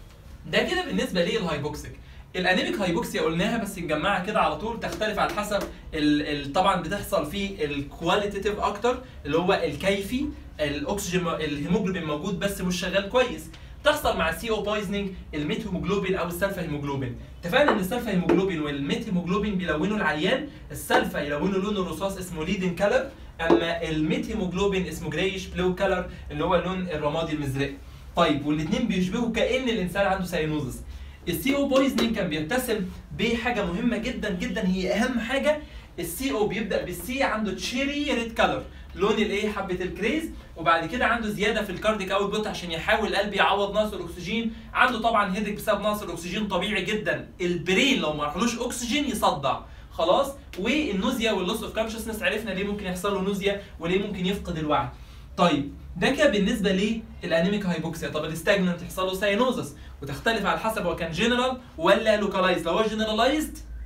ده كده بالنسبه للهايبوكسيك الانيميك هايبوكسيا قلناها بس نجمعها كده على طول تختلف على حسب ال ال طبعا بتحصل في الكواليتيف اكتر اللي هو الكيفي الاكسجين الهيموجلوبين موجود بس مش شغال كويس تحصل مع السي او بويزنينج الميت هيموجلوبين او السلفا هيموجلوبين اتفقنا ان السلفا هيموجلوبين والميت هيموجلوبين بيلونوا العيان السلفا يلونوا لون الرصاص اسمه ليدن كلر اما الميت هيموجلوبين اسمه جريش بلو كلر اللي هو اللون الرمادي المزرق طيب والاثنين بيشبهوا كان الانسان عنده ساينوزس السي او بويزنينج كان بيتسم بحاجه مهمه جدا جدا هي اهم حاجه السي او بيبدا بالسي عنده تشيري ريد كلر لون الايه حبه الكريز وبعد كده عنده زياده في الكارديك اوت بوت عشان يحاول القلب يعوض نقص الاكسجين عنده طبعا هيدك بسبب نقص الاكسجين طبيعي جدا البرين لو ما راحلوش اكسجين يصدع خلاص والنوزيا واللوس اوف كونشسنس عرفنا ليه ممكن يحصل له نوزيا وليه ممكن يفقد الوعي طيب ده كده بالنسبه للانيميك هايبوكسيا طب الاستاجننت يحصل له ساينوزس وتختلف على حسب هو كان جنرال ولا لوكالايز لو هو جنرالايزد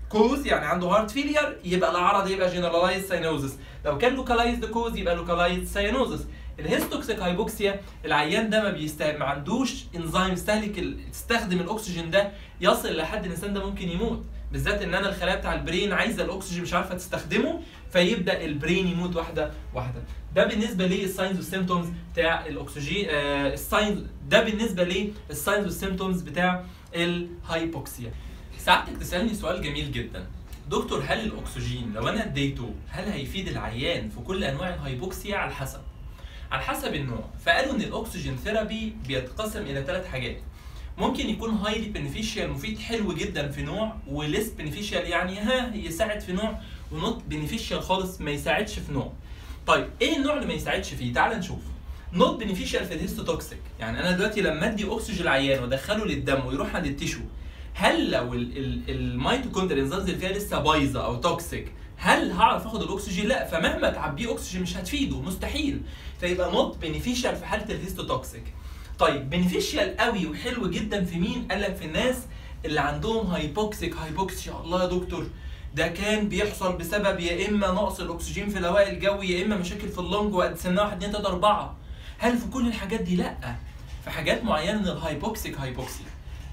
كوز يعني عنده هارت فيلير يبقى العرض يبقى جنرالايز ساينوزس لو كان لوكالايزد كوز يبقى لوكالايزد ساينوزس الهيستوكسيك هايبوكسيا العيان ده ما بيست ما عندوش انزيم يستهلك ال... تستخدم الاكسجين ده يصل لحد الانسان ده ممكن يموت بالذات ان انا الخلايا بتاع البرين عايزه الاكسجين مش عارفه تستخدمه فيبدا البرين يموت واحده واحده ده بالنسبه للساينز والسيمتومز بتاع الاكسجين آه الساينز ده بالنسبه للساينز والسيمتومز بتاع الهايبوكسيا ساعتك تسالني سؤال جميل جدا دكتور هل الاكسجين لو انا اديته هل هيفيد العيان في كل انواع الهايبوكسيا على حسب على حسب النوع فقالوا ان الاكسجين ثيرابي بيتقسم الى ثلاث حاجات ممكن يكون هايلي بنفيشال مفيد حلو جدا في نوع وليس بنفيشال يعني ها يساعد في نوع ونوت بنفيشال خالص ما يساعدش في نوع طيب ايه النوع اللي ما يساعدش فيه تعال نشوف نوت بنفيشال في الهيستوتوكسيك يعني انا دلوقتي لما ادي اكسجين العيان وادخله للدم ويروح عند التيشو هل لو الميتوكوندريا الانزيمز اللي فيها لسه بايظه او توكسيك هل هعرف اخد الاكسجين؟ لا فمهما تعبيه اكسجين مش هتفيده مستحيل فيبقى نوت بنفيشال في حاله الهيستوتوكسيك طيب بنفيشال قوي وحلو جدا في مين؟ قال لك في الناس اللي عندهم هايبوكسيك هايبوكسيا الله يا دكتور ده كان بيحصل بسبب يا اما نقص الاكسجين في الهواء الجوي يا اما مشاكل في اللنج وقد سنها 1 2 3 4 هل في كل الحاجات دي؟ لا في حاجات معينه من الهايبوكسيك هايبوكسيا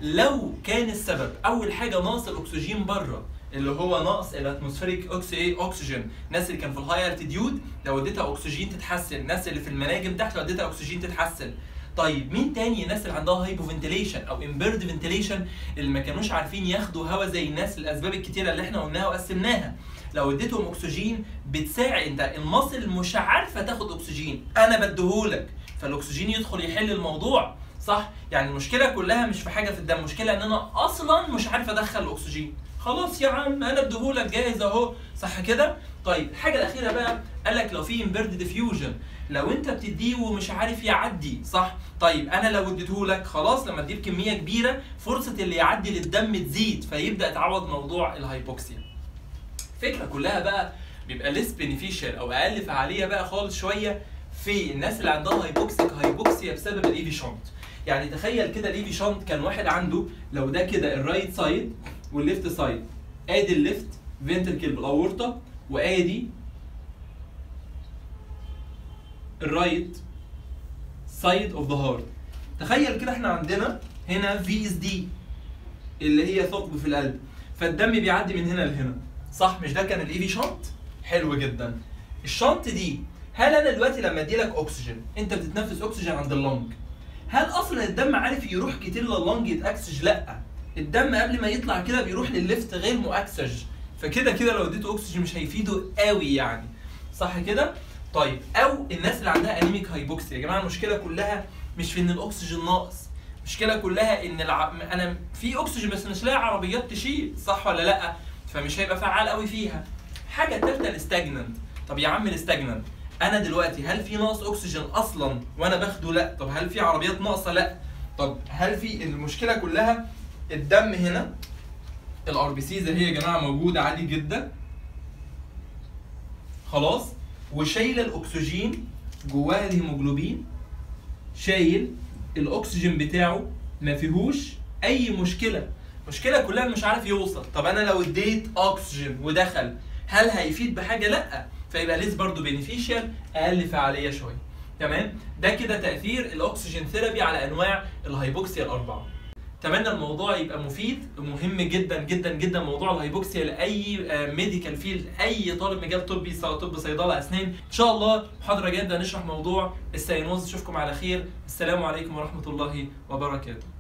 لو كان السبب اول حاجه نقص الاكسجين بره اللي هو نقص الاتموسفيريك اوكس ايه اوكسجين الناس اللي كان في الهاي التيديود لو اديتها اكسجين تتحسن الناس اللي في المناجم تحت لو اديتها اكسجين تتحسن طيب مين تاني الناس اللي عندها هايبو فنتيليشن او امبيرد فنتيليشن اللي ما كانوش عارفين ياخدوا هواء زي الناس الاسباب الكتيره اللي احنا قلناها وقسمناها لو اديتهم اكسجين بتساعد انت المصل مش عارفه تاخد اكسجين انا بديهولك فالاكسجين يدخل يحل الموضوع صح يعني المشكله كلها مش في حاجه في الدم المشكله ان انا اصلا مش عارف ادخل الاكسجين خلاص يا عم انا اديهولك جاهز اهو صح كده طيب الحاجه الاخيره بقى قال لك لو في امبيرد ديفيوجن لو انت بتديه ومش عارف يعدي صح طيب انا لو اديتهولك خلاص لما تجيب كميه كبيره فرصه اللي يعدي للدم تزيد فيبدا تعوض موضوع الهايبوكسيا الفكره كلها بقى بيبقى ليس بينيفيشال او اقل فعاليه بقى خالص شويه في الناس اللي عندها هايبوكسيك هايبوكسيا بسبب الايفي شونت يعني تخيل كده الايفي شونت كان واحد عنده لو ده كده الرايت سايد والليفت سايد ادي الليفت فينتركل بالاورطه وادي الرايت سايد اوف ذا هارت تخيل كده احنا عندنا هنا في اس دي اللي هي ثقب في القلب فالدم بيعدي من هنا لهنا صح مش ده كان الاي في شنط حلو جدا الشنط دي هل انا دلوقتي لما ادي لك اكسجين انت بتتنفس اكسجين عند اللنج هل اصلا الدم عارف يروح كتير لللنج يتاكسج لا الدم قبل ما يطلع كده بيروح للليفت غير مؤكسج فكده كده لو اديته اكسجين مش هيفيده قوي يعني صح كده طيب او الناس اللي عندها انيميك هايبوكسيا يا جماعه المشكله كلها مش في ان الاكسجين ناقص المشكله كلها ان الع... انا في اكسجين بس مش لاقي عربيات تشيل صح ولا لا فمش هيبقى فعال قوي فيها حاجه ثالثه الاستاجننت طب يا عم الاستاجننت انا دلوقتي هل في نقص اكسجين اصلا وانا باخده لا طب هل في عربيات ناقصه لا طب هل في المشكله كلها الدم هنا الار بي سيز هي يا جماعه موجوده عادي جدا خلاص وشايله الاكسجين جواها الهيموجلوبين شايل الاكسجين بتاعه ما فيهوش اي مشكله المشكله كلها مش عارف يوصل طب انا لو اديت اكسجين ودخل هل هيفيد بحاجه لا فيبقى ليس برضو بينيفيشال اقل فعاليه شويه تمام ده كده تاثير الاكسجين ثيرابي على انواع الهايبوكسيا الاربعه اتمنى الموضوع يبقى مفيد مهم جدا جدا جدا موضوع الهايبوكسيا لاي ميديكال فيلد اي طالب مجال طبي سواء طب صيدله اسنان ان شاء الله محاضره جايه نشرح موضوع السينوز اشوفكم على خير السلام عليكم ورحمه الله وبركاته